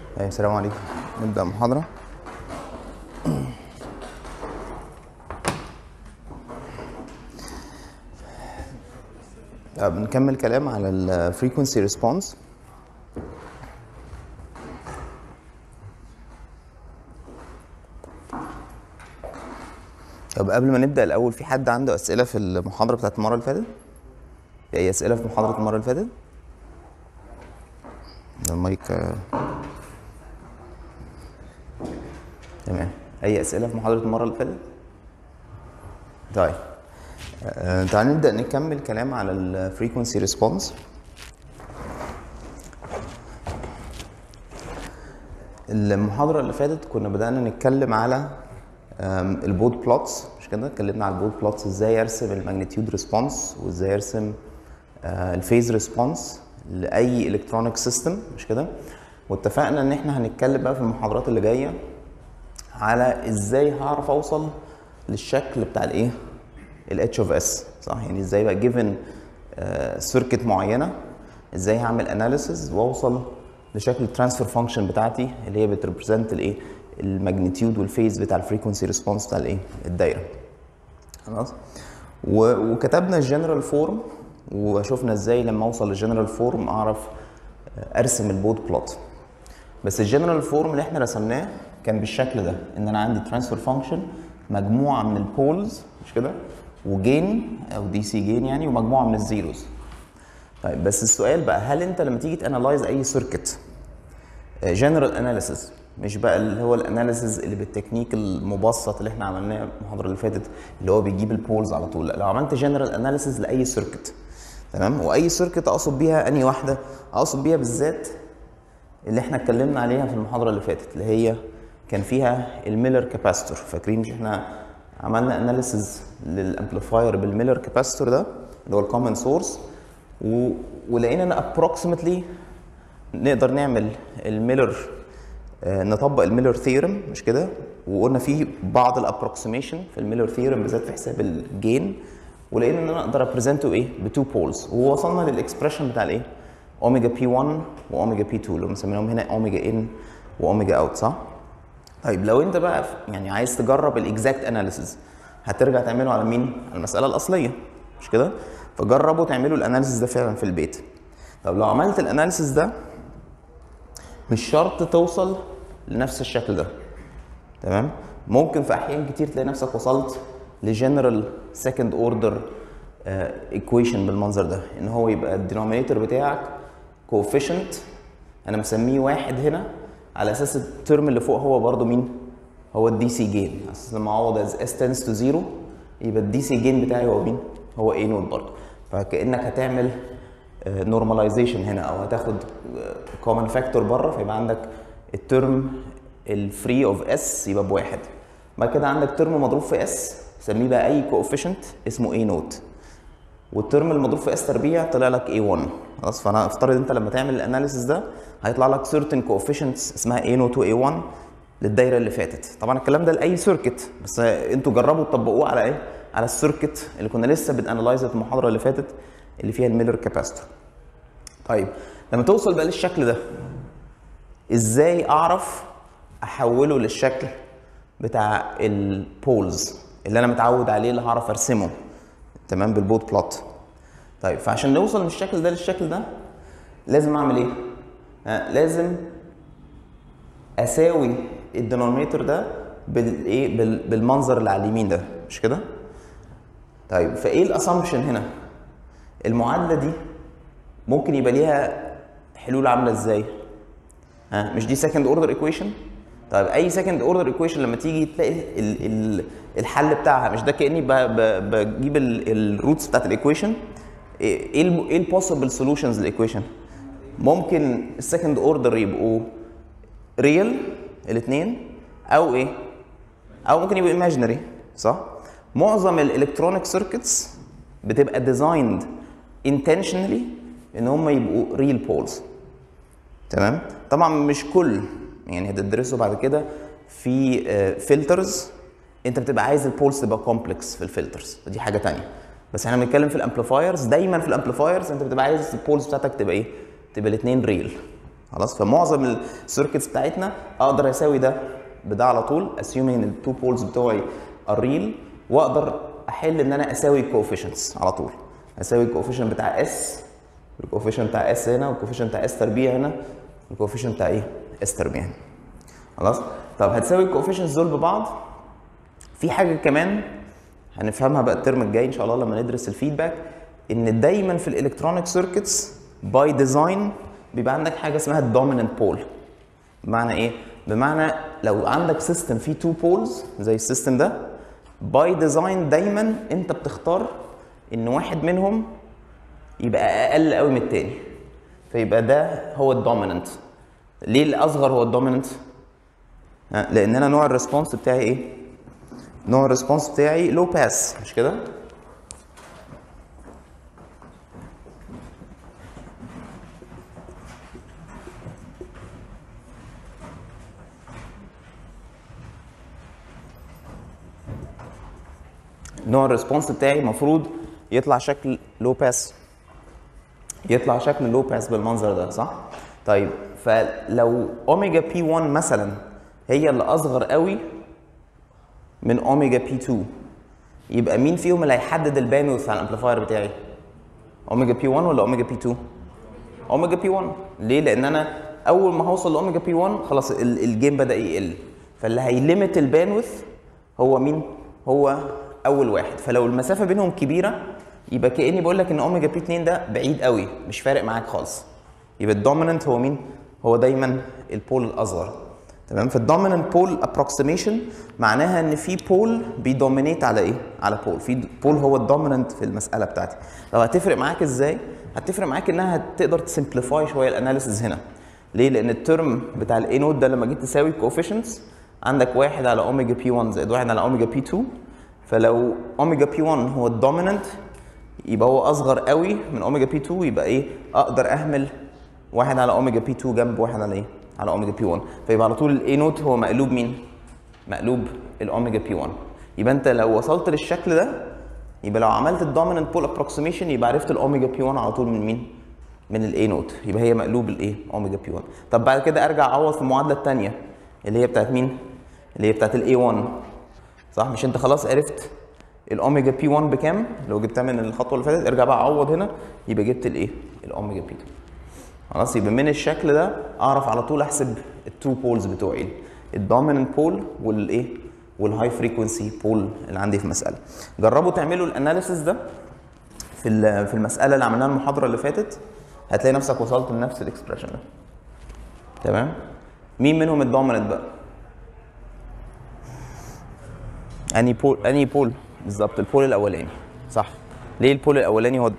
أيوة، السلام عليكم نبدأ محاضرة طب نكمل كلام على ال frequency response طب قبل ما نبدأ الأول في حد عنده أسئلة في المحاضرة بتاعت المرة اللي فاتت؟ في أي أسئلة في محاضرة المرة اللي فاتت؟ ده المايك آه. تمام أي أسئلة في محاضرة المرة اللي فاتت؟ طيب آه، تعال نبدأ نكمل كلام على ال frequency response المحاضرة اللي فاتت كنا بدأنا نتكلم على آم، البود بلوتس مش كده اتكلمنا على البود بلوتس ازاي ارسم الماجنتيود ريسبونس وازاي ارسم آه، الفيز ريسبونس لاي الكترونيك سيستم مش كده واتفقنا ان احنا هنتكلم بقى في المحاضرات اللي جايه على ازاي هعرف اوصل للشكل بتاع الايه الاتش اوف اس صح يعني ازاي بقى جيفن سيركت معينه ازاي هعمل اناليسز واوصل لشكل الترانسفير فانكشن بتاعتي اللي هي بتريبريزنت الايه الماجنتيود والفيز بتاع الفريكونسي ريسبونس بتاع الايه الدايره خلاص و- وكتبنا الجنرال فورم وشفنا ازاي لما اوصل للجنرال فورم اعرف ارسم البود بلوت بس الجنرال فورم اللي احنا رسمناه كان بالشكل ده ان انا عندي ترانسفير فانكشن مجموعه من البولز مش كده وجين او دي سي جين يعني ومجموعه من الزيروز طيب بس السؤال بقى هل انت لما تيجي تانلايز اي سيركت جنرال اناليسيس مش بقى اللي هو الاناليسيس اللي بالتكنيك المبسط اللي احنا عملناه المحاضره اللي فاتت اللي هو بيجيب البولز على طول لا لو عملت جنرال اناليسيس لاي سيركت تمام واي سيركت اقصد بيها انهي واحده اقصد بيها بالذات اللي احنا اتكلمنا عليها في المحاضره اللي فاتت اللي هي كان فيها الميلر كاباستور فاكرين مش احنا عملنا اناليسيز للامبليفاير بالميلر كاباستور ده اللي هو الكومن سورس و... ولقينا ان ابروكسيمتلي نقدر نعمل الميلر آه، نطبق الميلر ثيورم مش كده وقلنا في بعض الابروكسيميشن في الميلر ثيورم بالذات في حساب الجين ولقينا ان انا اقدر ابريزنته ايه بتو بولز ووصلنا للاكسبريشن بتاع الايه اوميجا بي 1 واوميجا بي 2 اللي هم مسمينهم هنا اوميجا ان واوميجا اوت صح طيب لو انت بقى يعني عايز تجرب الاكزاكت اناليسيز هترجع تعمله على مين على المساله الاصليه مش كده فجربوا تعملوا الاناليسيز ده فعلا في البيت طب لو عملت الاناليسيز ده مش شرط توصل لنفس الشكل ده تمام ممكن في احيان كتير تلاقي نفسك وصلت لجنرال سكند اوردر ايكويشن بالمنظر ده ان هو يبقى الدينومينيتور بتاعك كوفيشنت انا مسميه واحد هنا على اساس الترم اللي فوق هو برضو مين هو الدي سي جين على اساس لما اعوض از اس تنس تو زيرو يبقى الدي سي جين بتاعي هو مين هو اي نوت برضو فكانك هتعمل نورماليزيشن هنا او هتاخد كومن فاكتور بره فيبقى عندك الترم الفري اوف اس يبقى بواحد بعد كده عندك ترم مضروب في اس سميه بقى اي كوفيشنت اسمه اي نوت والترم المضروب في اس تربيع طلع لك A1 خلاص فانا افترض انت لما تعمل الاناليسيس ده هيطلع لك certain coefficients اسمها A0 و A1 للدايره اللي فاتت طبعا الكلام ده لاي سيركت بس انتوا جربوا تطبقوه على ايه على السيركت اللي كنا لسه بنانلايز في المحاضره اللي فاتت اللي فيها الميلر كاباستور طيب لما توصل بقى للشكل ده ازاي اعرف احوله للشكل بتاع البولز اللي انا متعود عليه اللي هعرف ارسمه تمام بالبوت بلوت طيب فعشان نوصل من الشكل ده للشكل ده لازم اعمل ايه آه لازم اساوي الدينومينيتور ده بالايه بال- بالمنظر اللي على اليمين ده مش كده طيب فايه الاسامبشن هنا المعادله دي ممكن يبقى ليها حلول عامله ازاي ها مش دي سكند اوردر ايكويشن طيب اي سكند اوردر ايكويشن لما تيجي تلاقي ال ال الحل بتاعها مش ده كاني ب- ب- بجيب الروتس بتاعت الايكويشن ايه ال ايه البوسيبل سولوشنز للايكويشن ممكن السكند اوردر يبقوا ريال الاثنين او ايه او ممكن يبقوا ايماجينري صح معظم الالكترونيك سيركتس بتبقى ديزايند intentionally ان هم يبقوا ريل بولز تمام طبعا مش كل يعني هتدرسوا بعد كده في فلترز انت بتبقى عايز البولز تبقى كومبلكس في الفلترز دي حاجه تانية بس احنا بنتكلم في الامبليفايرز دايما في الامبليفايرز انت بتبقى عايز البولز بتاعتك تبقى ايه تبقى الاثنين ريل خلاص فمعظم السيركتس بتاعتنا اقدر اساوي ده بده على طول assuming ان التو بولز بتوعي are real واقدر احل ان انا اساوي الكوفيشنتس على طول اساوي الكوفيشنت بتاع اس الكوفيشنت بتاع اس هنا والكوفيشنت بتاع اس تربيع هنا والكوفيشنت بتاع ايه اس تربيع هنا خلاص طب هتساوي الكوفيشنتس دول ببعض في حاجه كمان هنفهمها بقى الترم الجاي ان شاء الله لما ندرس الفيدباك ان دايما في الالكترونيك سيركتس باي ديزاين بيبقى عندك حاجه اسمها الدوميننت بول بمعنى ايه بمعنى لو عندك سيستم فيه تو بولز زي السيستم ده باي ديزاين دايما انت بتختار ان واحد منهم يبقى اقل قوي من التاني فيبقى ده هو الدوميننت ليه الاصغر هو الدوميننت لان انا نوع الريسبونس بتاعي ايه نوع الريسبونس بتاعي لو باس مش كده نوع الريسبونس بتاعي المفروض يطلع شكل لو باس يطلع شكل لو باس بالمنظر ده صح طيب فلو اوميجا بي 1 مثلا هي اللي اصغر قوي من اوميجا بي 2 يبقى مين فيهم اللي هيحدد الباندويث على الامبليفاير بتاعي اوميجا بي 1 ولا اوميجا بي 2 اوميجا بي 1 ليه لان انا اول ما هوصل لاوميجا بي 1 خلاص ال- الجيم بدا يقل فاللي هيليمت الباندويث هو مين هو اول واحد فلو المسافه بينهم كبيره يبقى كاني بقول لك ان اوميجا بي 2 ده بعيد قوي مش فارق معاك خالص يبقى الدوميننت هو مين هو دايما البول الاصغر تمام فالدوميننت بول ابروكسيميشن معناها ان في بول بيدومينيت على ايه على بول في بول هو الدوميننت في المساله بتاعتي طب هتفرق معاك ازاي هتفرق معاك انها هتقدر تسمبليفاي شويه الاناليسيز هنا ليه لان الترم بتاع الاي نوت ده لما جيت تساوي الكوفيشنتس عندك واحد على اوميجا بي 1 زائد واحد على اوميجا بي 2 فلو اوميجا بي 1 هو الدوميننت يبقى هو اصغر قوي من اوميجا بي 2 يبقى ايه اقدر اهمل واحد على اوميجا بي 2 جنب واحد على ايه على اوميجا بي 1 فيبقى على طول الاي نوت هو مقلوب مين مقلوب الاوميجا بي 1 يبقى انت لو وصلت للشكل ده يبقى لو عملت الدوميننت بول ابروكسيميشن يبقى عرفت الاوميجا بي 1 على طول من مين من الاي نوت يبقى هي مقلوب الايه اوميجا بي 1 طب بعد كده ارجع اعوض في المعادله الثانيه اللي هي بتاعت مين اللي هي بتاعت الاي 1 صح مش انت خلاص عرفت الاوميجا بي 1 بكام لو جبتها من الخطوه اللي فاتت ارجع بقى عوض هنا يبقى جبت الايه الاوميجا بي 2 خلاص يبقى من الشكل ده اعرف على طول احسب التو بولز بتوعي الدوميننت بول والايه والهاي فريكونسي بول اللي عندي في المساله جربوا تعملوا الاناليسيس ده في ال- في المساله اللي عملناها المحاضره اللي فاتت هتلاقي نفسك وصلت لنفس الاكسبريشن ده تمام مين منهم الدوميننت بقى اني بول اني بول بالظبط البول الاولاني صح ليه البول الاولاني هو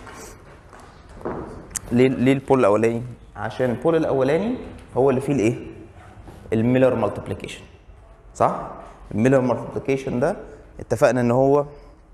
ليه ليه البول الاولاني عشان البول الاولاني هو اللي فيه الايه الميلر مالتيبليكيشن صح الميلر مالتيبليكيشن ده اتفقنا ان هو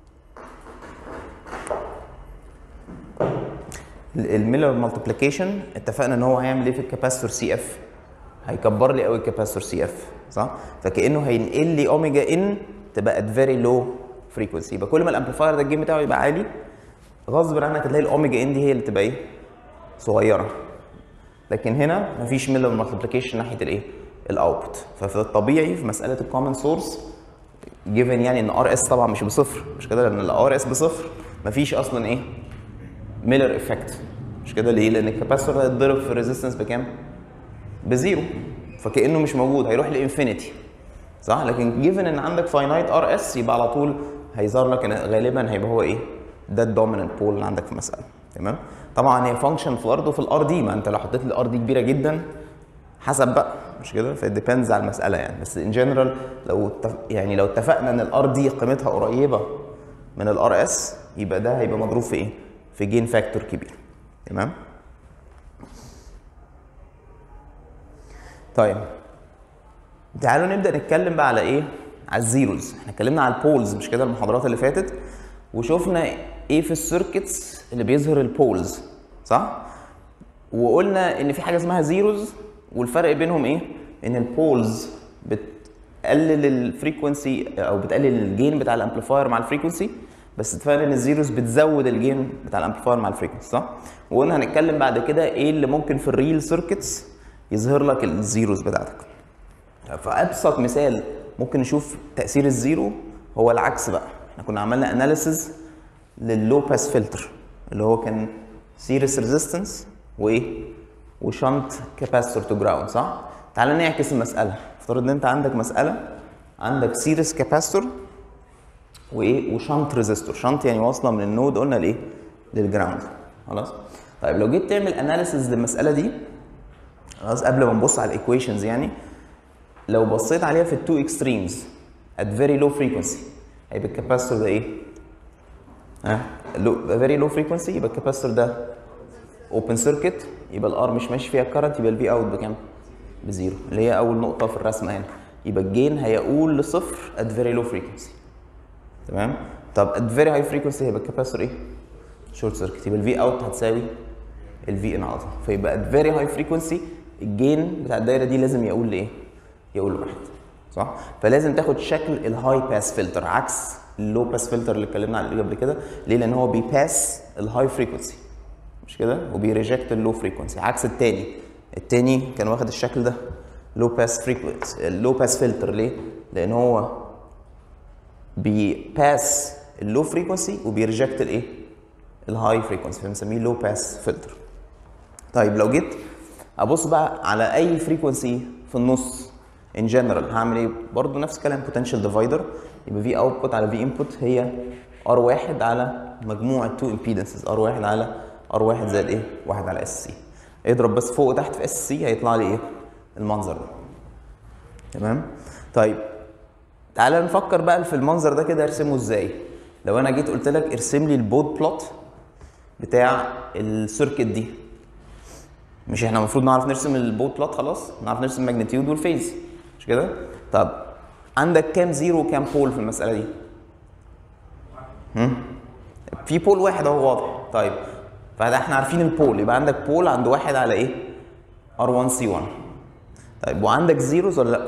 الميلر مالتيبليكيشن اتفقنا ان هو هيعمل ايه في الكاباسيتور سي اف هيكبر لي قوي الكاباسيتور سي اف صح فكانه هينقل لي اوميجا ان تبقى ات فيري لو فريكونسي يبقى كل ما الامبليفاير ده الجيم بتاعه يبقى عالي غصب عنك هتلاقي الاوميجا ان دي هي اللي تبقى ايه صغيره لكن هنا مفيش ميلر مالتيبليكيشن ناحيه الايه الاوتبوت ففي الطبيعي في مساله الكومن سورس جيفن يعني ان ار اس طبعا مش بصفر مش كده لان الار اس بصفر مفيش اصلا ايه ميلر افكت مش كده ليه لان الكاباسيتور هيتضرب في الريزيستنس بكام بزيرو فكانه مش موجود هيروح لانفينيتي صح لكن جيفن ان عندك فاينايت ار اس يبقى على طول هيظهر لك ان غالبا هيبقى هو ايه ده الدوميننت بول اللي عندك في المساله تمام طبعا هي فانكشن في برضه في الار دي ما انت لو حطيت الار دي كبيره جدا حسب بقى مش كده فديبيندز على المساله يعني بس ان جنرال لو اتف- يعني لو اتفقنا ان الار دي قيمتها قريبه من الار اس يبقى ده هيبقى مضروب في ايه في جين فاكتور كبير تمام طيب تعالوا نبدا نتكلم بقى على ايه على الزيروز احنا اتكلمنا على البولز مش كده المحاضرات اللي فاتت وشفنا ايه في السيركتس اللي بيظهر البولز صح وقلنا ان في حاجه اسمها زيروز والفرق بينهم ايه ان البولز بتقلل الفريكونسي او بتقلل الجين بتاع الامبليفاير مع الفريكونسي بس اتفقنا ان الزيروز بتزود الجين بتاع الامبليفاير مع الفريكونسي صح؟ وقلنا هنتكلم بعد كده ايه اللي ممكن في الريل سيركتس يظهر لك الزيروز بتاعتك. فابسط مثال ممكن نشوف تاثير الزيرو هو العكس بقى احنا كنا عملنا اناليسز لللو باس فلتر اللي هو كان سيريس ريزيستنس وايه وشنت كاباسيتور تو جراوند صح تعال نعكس المساله افترض ان انت عندك مساله عندك سيريس كاباسيتور وايه وشنت ريزيستور شنت يعني واصله من النود قلنا لايه للجراوند خلاص طيب لو جيت تعمل اناليسز للمساله دي خلاص قبل ما نبص على الايكويشنز يعني لو بصيت عليها في التو اكستريمز at very low frequency هيبقى الكاباسيتور ده ايه؟ ها فيري لو فريكونسي يبقى الكاباسيتور ده اوبن سيركت يبقى الار مش ماشي فيها الكرنت يبقى الفي اوت بكام؟ بزيرو اللي هي اول نقطه في الرسمه هنا يبقى الجين هيقول لصفر at very low frequency تمام؟ طب at very high frequency هيبقى الكاباسيتور ايه؟ شورت سيركت يبقى الفي اوت هتساوي الفي ان على طول فيبقى at very high frequency الجين بتاع الدايره دي لازم يقول لايه؟ يقول لواحد صح؟ فلازم تاخد شكل الهاي باس فلتر عكس اللو باس فلتر اللي اتكلمنا عليه قبل كده ليه؟ لان هو بيباس الهاي فريكونسي مش كده؟ وبيريجكت اللو فريكونسي عكس التاني التاني كان واخد الشكل ده لو باس فريكونسي اللو باس فلتر ليه؟ لان هو بيباس اللو فريكونسي وبيريجكت الايه؟ الهاي فريكونسي فبنسميه لو باس فلتر طيب لو جيت ابص بقى على اي فريكونسي في النص ان جنرال هعمل ايه؟ برضه نفس الكلام بوتنشال ديفايدر يبقى في اوتبوت على في انبوت هي ار واحد على مجموع التو امبيدنسز ار واحد على ار واحد زائد ايه؟ واحد على اس سي اضرب بس فوق وتحت في اس سي هيطلع لي ايه؟ المنظر ده تمام؟ طيب تعالى نفكر بقى في المنظر ده كده ارسمه ازاي؟ لو انا جيت قلت لك ارسم لي البود بلوت بتاع السيركت دي مش احنا المفروض نعرف نرسم البود بلوت خلاص نعرف نرسم الماجنتيود والفيز مش كده طب عندك كام زيرو وكام بول في المساله دي هم؟ في بول واحد اهو واضح طيب فده احنا عارفين البول يبقى عندك بول عند واحد على ايه R1 C1 طيب وعندك زيروز ولا لا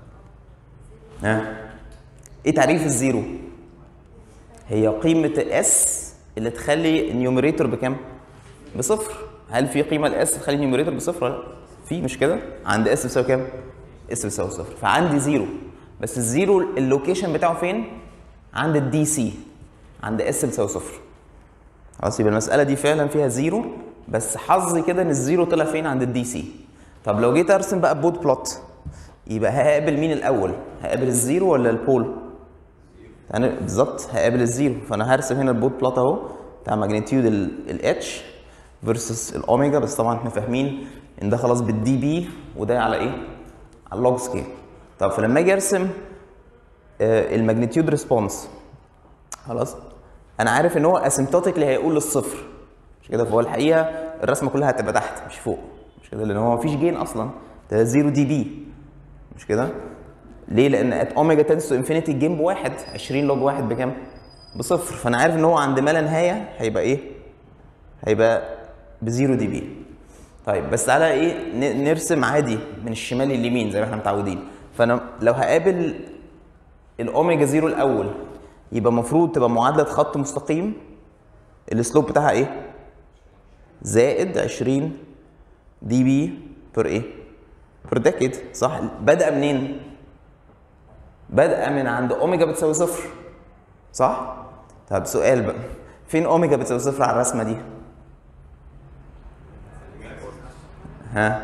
ها ايه تعريف الزيرو هي قيمه اس اللي تخلي النيوميريتور بكام بصفر هل في قيمه لاس تخلي النيوميريتور بصفر ولا لا؟ في مش كده عند اس بيساوي كام اس بيساوي صفر فعندي زيرو بس الزيرو اللوكيشن بتاعه فين عند الدي سي عند اس بيساوي صفر خلاص يبقى المساله دي فعلا فيها زيرو بس حظي كده ان الزيرو طلع فين عند الدي سي طب لو جيت ارسم بقى بود بلوت يبقى هقابل مين الاول هقابل الزيرو ولا البول انا بالظبط هقابل الزيرو فانا هرسم هنا البود بلوت اهو بتاع ماجنتيود الاتش فيرسس الاوميجا بس طبعا احنا فاهمين ان ده خلاص بالدي بي وده على ايه؟ على اللوج سكيل طب فلما اجي ارسم آه الماجنتيود ريسبونس خلاص انا عارف ان هو اسيمتوتيكلي هيقول للصفر مش كده فهو الحقيقه الرسمه كلها هتبقى تحت مش فوق مش كده لان هو مفيش جين اصلا ده 0 دي بي مش كده ليه لان ات اوميجا تنس تو انفينيتي الجيم بواحد 20 لوج واحد بكام بصفر فانا عارف ان هو عند ما لا نهايه هيبقى ايه هيبقى بزيرو دي بي طيب بس تعالى ايه نرسم عادي من الشمال لليمين زي ما احنا متعودين فانا لو هقابل الاوميجا زيرو الاول يبقى المفروض تبقى معادله خط مستقيم السلوب بتاعها ايه زائد 20 دي بي بير ايه بير ديكيد صح بدا منين بدا من عند اوميجا بتساوي صفر صح طب سؤال بقى فين اوميجا بتساوي صفر على الرسمه دي ها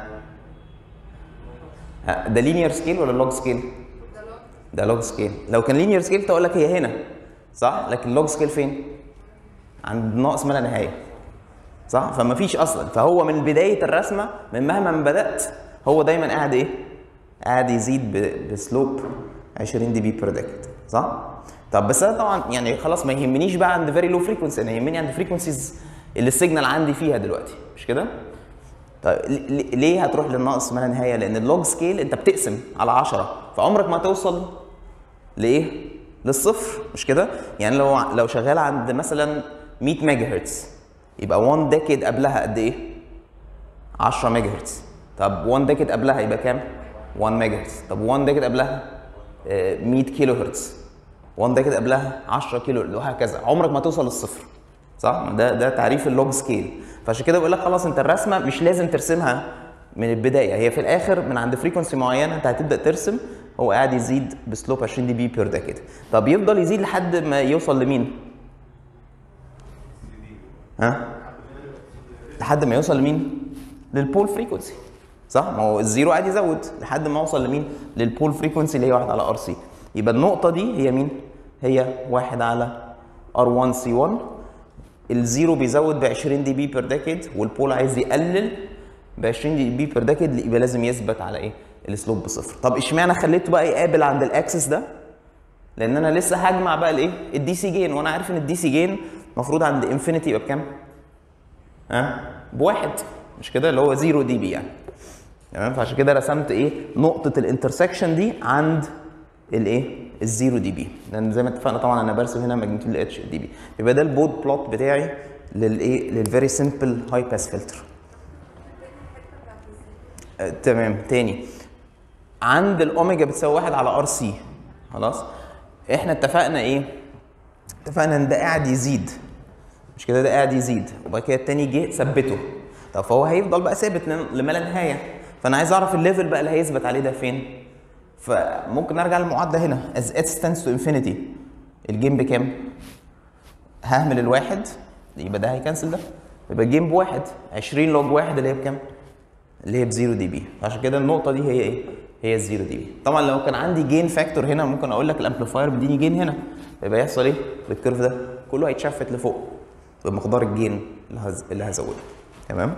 ها ده لينير سكيل ولا لوج سكيل ده لوج سكيل لو كان لينير سكيل تقول لك هي هنا صح لكن لوج سكيل فين عند ناقص ما لا نهايه صح فما فيش اصلا فهو من بدايه الرسمه من مهما من بدات هو دايما قاعد ايه قاعد يزيد بسلوب 20 دي بي بير ديكت صح طب بس انا طبعا يعني خلاص ما يهمنيش بقى عند فيري لو فريكونسي انا يهمني عند فريكونسيز اللي السيجنال عندي فيها دلوقتي مش كده طيب ليه هتروح للناقص ما لا نهايه لان اللوج سكيل انت بتقسم على 10 فعمرك ما توصل لايه للصفر مش كده يعني لو لو شغال عند مثلا 100 ميجا هرتز يبقى 1 ديكيد قبلها قد ايه 10 ميجا هرتز طب 1 ديكيد قبلها يبقى كام 1 ميجا هرتز طب 1 ديكيد قبلها 100 كيلو هرتز 1 ديكيد قبلها 10 كيلو وهكذا عمرك ما توصل للصفر صح ده ده تعريف اللوج سكيل فعشان كده بقول لك خلاص انت الرسمه مش لازم ترسمها من البدايه هي في الاخر من عند فريكونسي معينه انت هتبدا ترسم هو قاعد يزيد بسلوب 20 دي بي بير ديكيد طب يفضل يزيد لحد ما يوصل لمين؟ ها؟ لحد ما يوصل لمين؟ للبول فريكونسي صح؟ ما هو الزيرو قاعد يزود لحد ما اوصل لمين؟ للبول فريكونسي اللي هي 1 على ار سي يبقى النقطة دي هي مين؟ هي 1 على ار1 سي 1 الزيرو بيزود ب 20 دي بي بير ديكيد والبول عايز يقلل ب 20 دي بي بير ديكيد يبقى لازم يثبت على ايه؟ السلوب بصفر. طب اشمعنى خليته بقى يقابل عند الاكسس ده؟ لان انا لسه هجمع بقى الايه؟ الدي سي جين وانا عارف ان الدي سي جين المفروض عند انفينيتي يبقى بكام؟ ها؟ بواحد مش كده اللي هو 0 دي بي يعني. تمام فعشان كده رسمت ايه؟ نقطة الانترسكشن دي عند الايه؟ الزيرو دي بي لان زي ما اتفقنا طبعا انا برسم هنا ماجنتيود اتش دي بي يبقى ده البود بلوت بتاعي للايه؟ للفيري سمبل هاي باس فلتر. تمام تاني عند الاوميجا بتساوي واحد على ار سي خلاص احنا اتفقنا ايه؟ اتفقنا ان ده قاعد يزيد مش كده ده قاعد يزيد وبعد كده التاني جه ثبته طب فهو هيفضل بقى ثابت لما لا نهايه فانا عايز اعرف الليفل بقى اللي هيثبت عليه ده فين فممكن ارجع للمعادله هنا as x tends to infinity الجيم بكام؟ ههمل الواحد يبقى ده هيكنسل ده يبقى الجيم بواحد 20 لوج واحد اللي هي بكام؟ اللي هي بزيرو دي بي عشان كده النقطه دي هي ايه؟ هي الزيرو دي بي طبعا لو كان عندي جين فاكتور هنا ممكن اقول لك الامبليفاير بيديني جين هنا يبقى يحصل ايه؟ بالكيرف ده كله هيتشفت لفوق بمقدار الجين اللي هز... اللي هزوده تمام؟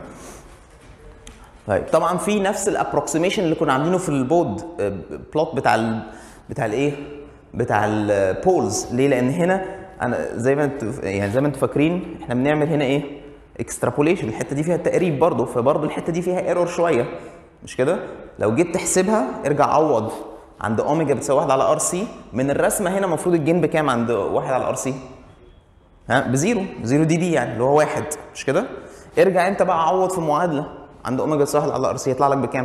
طيب طبعا في نفس الابروكسيميشن اللي كنا عاملينه في البود بلوت بتاع ال بتاع الايه؟ بتاع البولز ليه؟ لان هنا انا زي ما انتوا يعني زي ما انتوا فاكرين احنا بنعمل هنا ايه؟ اكسترابوليشن الحته دي فيها تقريب برضه فبرضه الحته دي فيها ايرور شويه مش كده؟ لو جيت تحسبها ارجع عوض عند اوميجا بتساوي 1 على ار سي من الرسمه هنا المفروض الجين بكام عند 1 على ار سي؟ ها بزيرو بزيرو دي بي يعني اللي هو واحد مش كده؟ ارجع انت بقى عوض في معادله عند اوميجا بتساوي 1 على ار سي يطلع لك بكام؟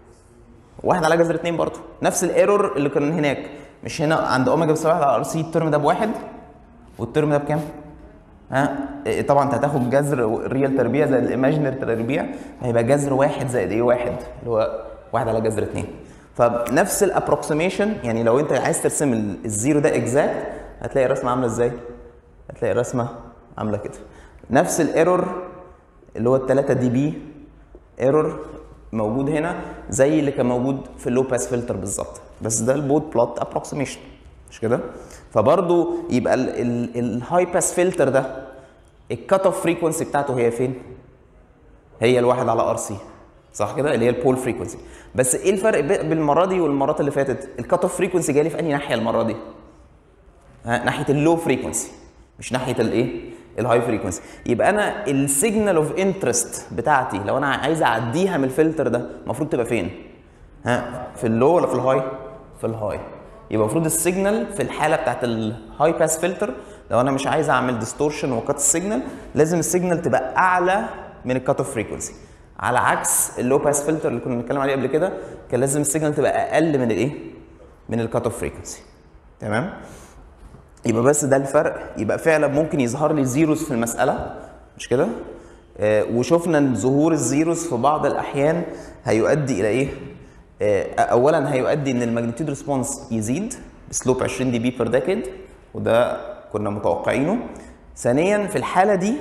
1 على جذر 2 برضه نفس الايرور اللي كان هناك مش هنا عند اوميجا بتساوي 1 على ار سي الترم ده بواحد والترم ده بكام؟ ها طبعا انت هتاخد جذر الريال تربيع زائد الايماجينري تربيع هيبقى جذر واحد زائد ايه واحد اللي هو واحد على جذر اثنين فنفس الابروكسيميشن يعني لو انت عايز ترسم الزيرو ده اكزاكت هتلاقي الرسمه عامله ازاي؟ هتلاقي الرسمه عامله كده نفس الايرور اللي هو ال 3 دي بي ايرور موجود هنا زي اللي كان موجود في اللو باس فلتر بالظبط بس ده البود بلوت ابروكسيميشن مش كده؟ فبرضه يبقى الهاي باس فلتر ده الكات اوف فريكونسي بتاعته هي فين؟ هي الواحد على ار سي صح كده اللي هي البول فريكونسي بس ايه الفرق بين المره دي والمرات اللي فاتت؟ الكات اوف فريكونسي جالي في انهي ناحيه المره دي؟ ها ناحيه اللو فريكونسي مش ناحيه الايه؟ الهاي فريكونسي يبقى انا السيجنال اوف انترست بتاعتي لو انا عايز اعديها من الفلتر ده المفروض تبقى فين؟ ها في اللو ولا في الهاي؟ في الهاي يبقى المفروض السيجنال في الحاله بتاعت الهاي باس فلتر لو انا مش عايز اعمل ديستورشن وكات السيجنال لازم السيجنال تبقى اعلى من الكات اوف فريكونسي على عكس اللو باس فلتر اللي كنا بنتكلم عليه قبل كده كان لازم السيجنال تبقى اقل من الايه؟ من الكات اوف فريكونسي تمام؟ يبقى بس ده الفرق يبقى فعلا ممكن يظهر لي زيروز في المساله مش كده؟ آه وشفنا ان ظهور الزيروز في بعض الاحيان هيؤدي الى ايه؟ آه اولا هيؤدي ان الماجنتيود ريسبونس يزيد بسلوب 20 دي بي بير ديكيد وده كنا متوقعينه ثانيا في الحاله دي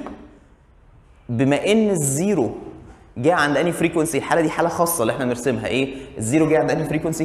بما ان الزيرو جه عند انهي فريكونسي الحاله دي حاله خاصه اللي احنا بنرسمها ايه الزيرو جه عند انهي فريكونسي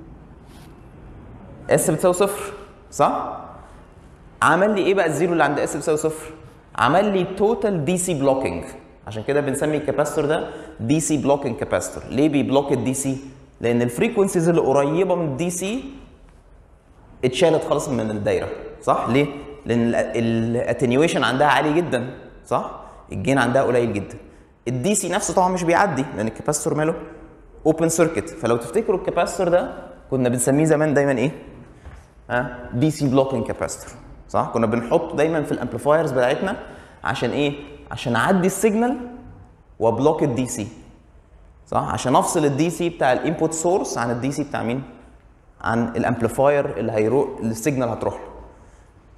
اس بتساوي صفر صح عمل لي ايه بقى الزيرو اللي عند اس بيساوي صفر؟ عمل لي توتال دي سي بلوكينج عشان كده بنسمي الكاباستور ده دي سي بلوكينج كاباستور ليه بيبلوك الدي سي؟ لان الفريكونسيز اللي قريبه من الدي سي اتشالت خلاص من الدايره صح؟ ليه؟ لان الاتنيويشن عندها عالي جدا صح؟ الجين عندها قليل جدا الدي سي نفسه طبعا مش بيعدي لان الكاباستور ماله اوبن سيركت فلو تفتكروا الكاباستور ده كنا بنسميه زمان دايما ايه؟ ها دي سي بلوكينج كاباستور صح كنا بنحط دايما في الامبليفايرز بتاعتنا عشان ايه عشان اعدي السيجنال وبلوك الدي سي صح عشان افصل الدي سي بتاع الانبوت سورس عن الدي سي بتاع مين عن الامبليفاير اللي هيروح اللي السيجنال هتروح له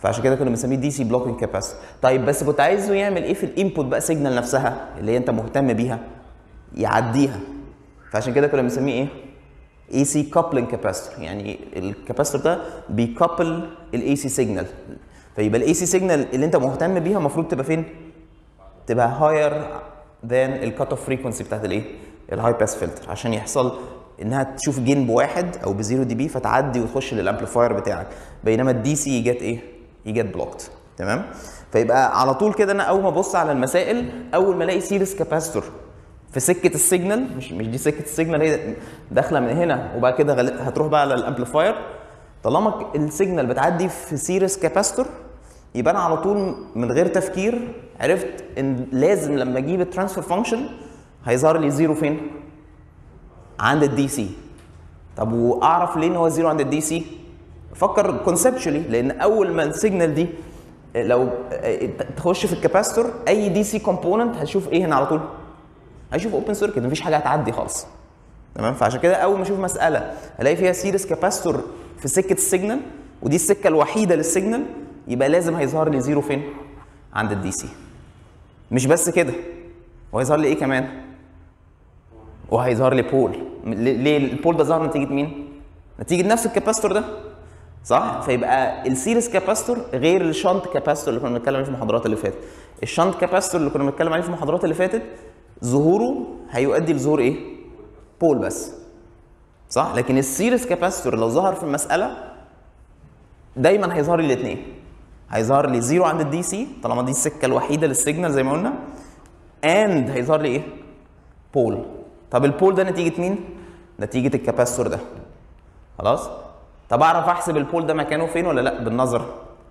فعشان كده كنا بنسميه دي سي بلوكينج كاباسيتور طيب بس كنت عايزه يعمل ايه في الانبوت بقى سيجنال نفسها اللي هي انت مهتم بيها يعديها فعشان كده كنا بنسميه ايه اي سي كابلنج كاباسيتور يعني الكاباسيتور ده بيكابل الاي سي سيجنال فيبقى الاي سي سيجنال اللي انت مهتم بيها المفروض تبقى فين تبقى هاير ذان الكات اوف فريكونسي بتاعت الايه الهاي باس فلتر عشان يحصل انها تشوف جين بواحد او بزيرو دي بي فتعدي وتخش للامبليفاير بتاعك بينما الدي سي يجت ايه يجت بلوكت تمام فيبقى على طول كده انا اول ما ابص على المسائل اول ما الاقي سيريس كاباستور في سكه السيجنال مش مش دي سكه السيجنال هي داخله من هنا وبعد كده غل- هتروح بقى على الامبليفاير طالما ك- السيجنال بتعدي في سيريس كاباستور يبقى انا على طول من غير تفكير عرفت ان لازم لما اجيب الترانسفير فانكشن هيظهر لي زيرو فين؟ عند الدي سي طب واعرف ليه ان هو زيرو عند الدي سي؟ فكر كونسبشولي لان اول ما السيجنال دي لو تخش في الكاباستور اي دي سي كومبوننت هتشوف ايه هنا على طول؟ هيشوف اوبن سيركت مفيش حاجه هتعدي خالص تمام فعشان كده اول ما اشوف مساله الاقي فيها سيريس كاباستور في سكه السيجنال ودي السكه الوحيده للسيجنال يبقى لازم هيظهر لي زيرو فين؟ عند الدي سي مش بس كده وهيظهر لي ايه كمان؟ وهيظهر لي بول ليه ليه البول ده ظهر نتيجه مين؟ نتيجه نفس الكاباستور ده صح؟ فيبقى السيريس كاباستور غير الشنت كاباستور اللي كنا بنتكلم عليه في المحاضرات اللي فاتت. الشنت كاباستور اللي كنا بنتكلم عليه في المحاضرات اللي فاتت ظهوره هيؤدي لظهور ايه؟ بول بس. صح؟ لكن السيريس كاباستور لو ظهر في المساله دايما هيظهر لي الاثنين. هيظهر لي زيرو عند الدي سي طالما دي السكه الوحيده للسيجنال زي ما قلنا اند هيظهر لي ايه؟ بول. طب البول ده نتيجه مين؟ نتيجه الكاباستور ده. خلاص؟ طب اعرف احسب البول ده مكانه فين ولا لا بالنظر؟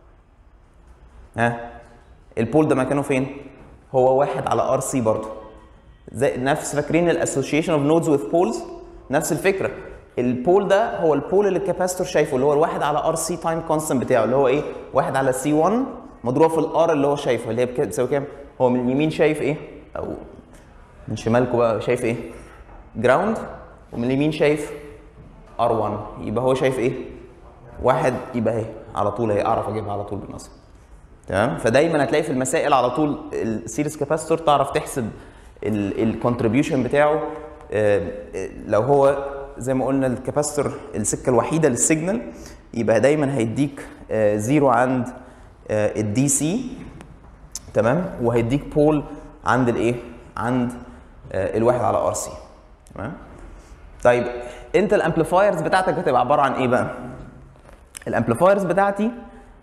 ها؟ البول ده مكانه فين؟ هو واحد على ار سي برضه. زي نفس فاكرين الاسوشيشن اوف نودز وذ بولز؟ نفس الفكره. البول ده هو البول اللي الكاباستور شايفه اللي هو الواحد على ار سي تايم كونستنت بتاعه اللي هو ايه؟ واحد على سي 1 مضروبه في الار اللي هو شايفه اللي هي بك- بتساوي كام؟ هو من اليمين شايف ايه؟ او من شمالكم بقى شايف ايه؟ جراوند ومن اليمين شايف ار1 يبقى هو شايف ايه؟ واحد يبقى اهي على طول اهي اعرف اجيبها على طول بالنظر تمام فدايما هتلاقي في المسائل على طول السيريس كاباستور تعرف تحسب الكونتريبيوشن بتاعه آه، آه، لو هو زي ما قلنا الكاباستور السكه الوحيده للسيجنال يبقى دايما هيديك آه، زيرو عند الدي سي تمام وهيديك بول عند الايه؟ عند آه، الواحد على ار سي تمام طيب انت الامبليفايرز بتاعتك هتبقى عباره عن ايه بقى؟ الامبليفايرز بتاعتي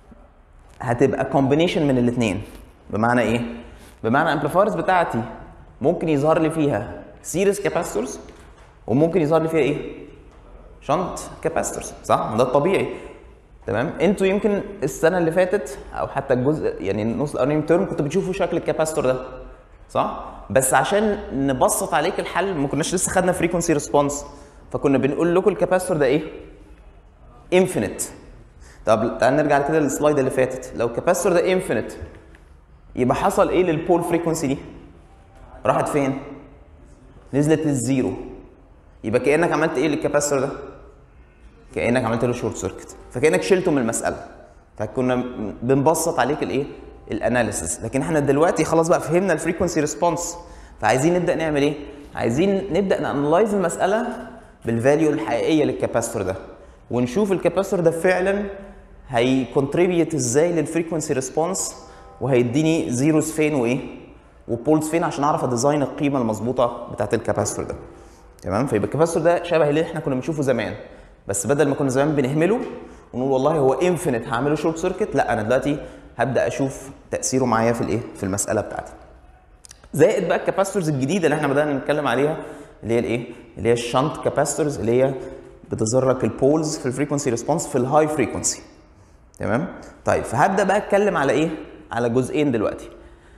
هتبقى كومبينيشن من الاثنين بمعنى ايه؟ بمعنى الامبليفايرز بتاعتي ممكن يظهر لي فيها سيريس كاباستورز وممكن يظهر لي فيها ايه؟ شنط كاباستورز صح؟ ده الطبيعي تمام انتوا يمكن السنه اللي فاتت او حتى الجزء يعني النص الاولاني ترم كنتوا بتشوفوا شكل الكاباستور ده صح؟ بس عشان نبسط عليك الحل ما كناش لسه خدنا فريكونسي ريسبونس فكنا بنقول لكم الكاباستور ده ايه؟ انفينيت طب تعال نرجع كده للسلايد اللي فاتت لو الكاباستور ده انفينيت يبقى حصل ايه للبول فريكونسي دي؟ راحت فين؟ نزلت للزيرو يبقى كانك عملت ايه للكاباستور ده؟ كانك عملت له شورت سيركت فكانك شلته من المساله فكنا م- بنبسط عليك الايه؟ الاناليسيس لكن احنا دلوقتي خلاص بقى فهمنا الفريكونسي ريسبونس فعايزين نبدا نعمل ايه؟ عايزين نبدا نانلايز المساله بالفاليو الحقيقيه للكاباستور ده ونشوف الكاباستور ده فعلا هيكونتريبيوت ازاي للفريكونسي ريسبونس وهيديني زيروز فين وايه؟ وبولز فين عشان اعرف اديزاين القيمه المظبوطه بتاعت الكاباستور ده تمام فيبقى الكاباستور ده شبه اللي احنا كنا بنشوفه زمان بس بدل ما كنا زمان بنهمله ونقول والله هو انفينيت هعمله شورت سيركت لا انا دلوقتي هبدا اشوف تاثيره معايا في الايه في المساله بتاعتي زائد بقى الكاباستورز الجديده اللي احنا بدانا نتكلم عليها اللي هي الايه اللي هي الشنت كاباستورز اللي هي بتظهر لك البولز في الفريكونسي ريسبونس في الهاي فريكونسي تمام طيب فهبدا بقى اتكلم على ايه على جزئين دلوقتي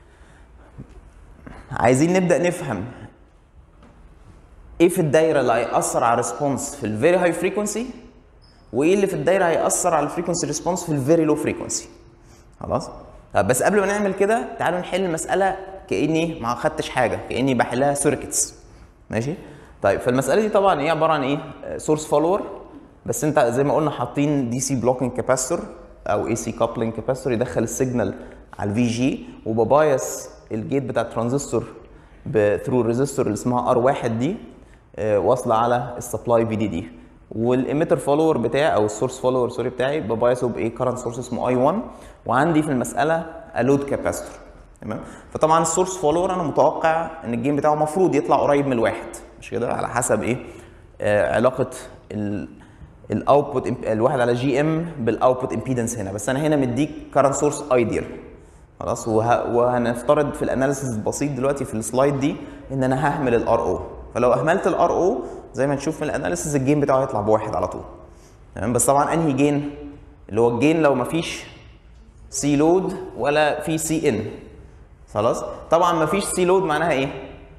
عايزين نبدا نفهم ايه في الدايره اللي هيأثر على الريسبونس في الفيري هاي فريكونسي وايه اللي في الدايره هيأثر على الفريكونسي ريسبونس في الفيري لو فريكونسي خلاص طب بس قبل ما نعمل كده تعالوا نحل المساله كاني ما خدتش حاجه كاني بحلها سيركتس ماشي طيب فالمساله دي طبعا ايه عباره عن ايه سورس فولور بس انت زي ما قلنا حاطين دي سي بلوكينج كاباستور او اي سي كابلنج كاباسيتور يدخل السيجنال على الفي جي وببايس الجيت بتاع الترانزستور ثرو الريزستور اللي اسمها ار واحد دي آه، واصله على السبلاي في دي دي والاميتر فولور بتاعي او السورس فولور سوري بتاعي ببايسه بايه كارنت سورس اسمه اي 1 وعندي في المساله الود كاباسيتور تمام فطبعا السورس فولور انا متوقع ان الجيم بتاعه المفروض يطلع قريب من الواحد مش كده على حسب ايه آه علاقه الاوتبوت الواحد على جي ام بالاوتبوت امبيدنس هنا بس انا هنا مديك كارنت سورس ايديال خلاص وه... وهنفترض في الاناليسيس البسيط دلوقتي في السلايد دي ان انا ههمل الار او فلو اهملت الار او زي ما نشوف في الاناليسيس الجين بتاعه هيطلع بواحد على طول تمام بس طبعا انهي جين اللي هو الجين لو مفيش سي لود ولا في سي ان خلاص طبعا مفيش سي لود معناها ايه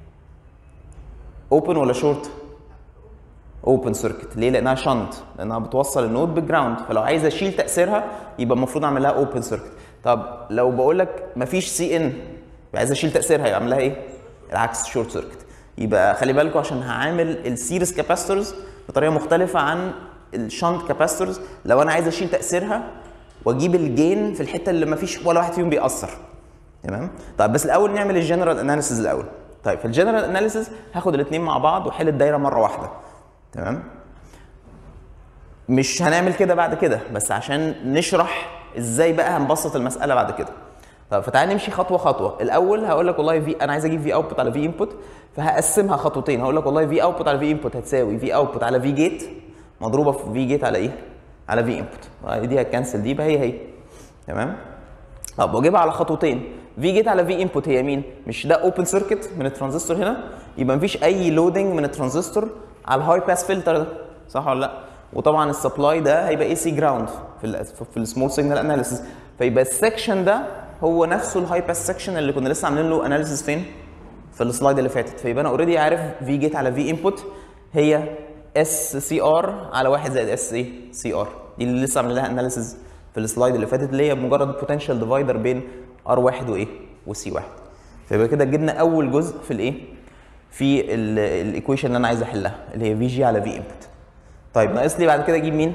اوبن ولا شورت اوبن سيركت ليه لانها شنط لانها بتوصل النود بالجراوند فلو عايز اشيل تاثيرها يبقى المفروض اعمل لها اوبن سيركت طب لو بقول لك مفيش سي ان عايز اشيل تاثيرها يبقى اعمل لها ايه العكس شورت سيركت يبقى خلي بالكم عشان هعامل السيريس كاباستورز بطريقه مختلفه عن الشنت كاباستورز لو انا عايز اشيل تاثيرها واجيب الجين في الحته اللي مفيش ولا واحد فيهم بيأثر تمام طيب بس الاول نعمل الجنرال اناليسيز الاول طيب في الجنرال اناليسيز هاخد الاثنين مع بعض واحل الدايره مره واحده تمام مش هنعمل كده بعد كده بس عشان نشرح ازاي بقى هنبسط المساله بعد كده طب فتعالى نمشي خطوه خطوه الاول هقول لك والله في انا عايز اجيب في اوتبوت على في انبوت فهقسمها خطوتين هقول لك والله في اوتبوت على في انبوت هتساوي في اوتبوت على في جيت مضروبه في في جيت على ايه على في انبوت دي هتكنسل دي يبقى هي هي تمام طب واجيبها على خطوتين في جيت على في انبوت هي مين مش ده اوبن سيركت من الترانزستور هنا يبقى مفيش اي لودنج من الترانزستور على الهاي باس فلتر ده صح ولا لا وطبعا السبلاي ده هيبقى اي سي جراوند في ال في السمول سيجنال اناليسيس فيبقى السكشن ده هو نفسه الهاي باس سكشن اللي كنا لسه عاملين له اناليسيس فين في السلايد اللي فاتت فيبقى انا اوريدي عارف في جيت على في انبوت هي اس سي ار على 1 زائد اس ايه سي ار دي اللي لسه عاملين لها اناليسيس في السلايد اللي فاتت اللي هي مجرد بوتنشال ديفايدر بين ار 1 وايه وسي 1 فيبقى كده جبنا اول جزء في الايه في الايكويشن اللي انا عايز احلها اللي هي في جي على في انبوت طيب ناقص لي بعد كده اجيب مين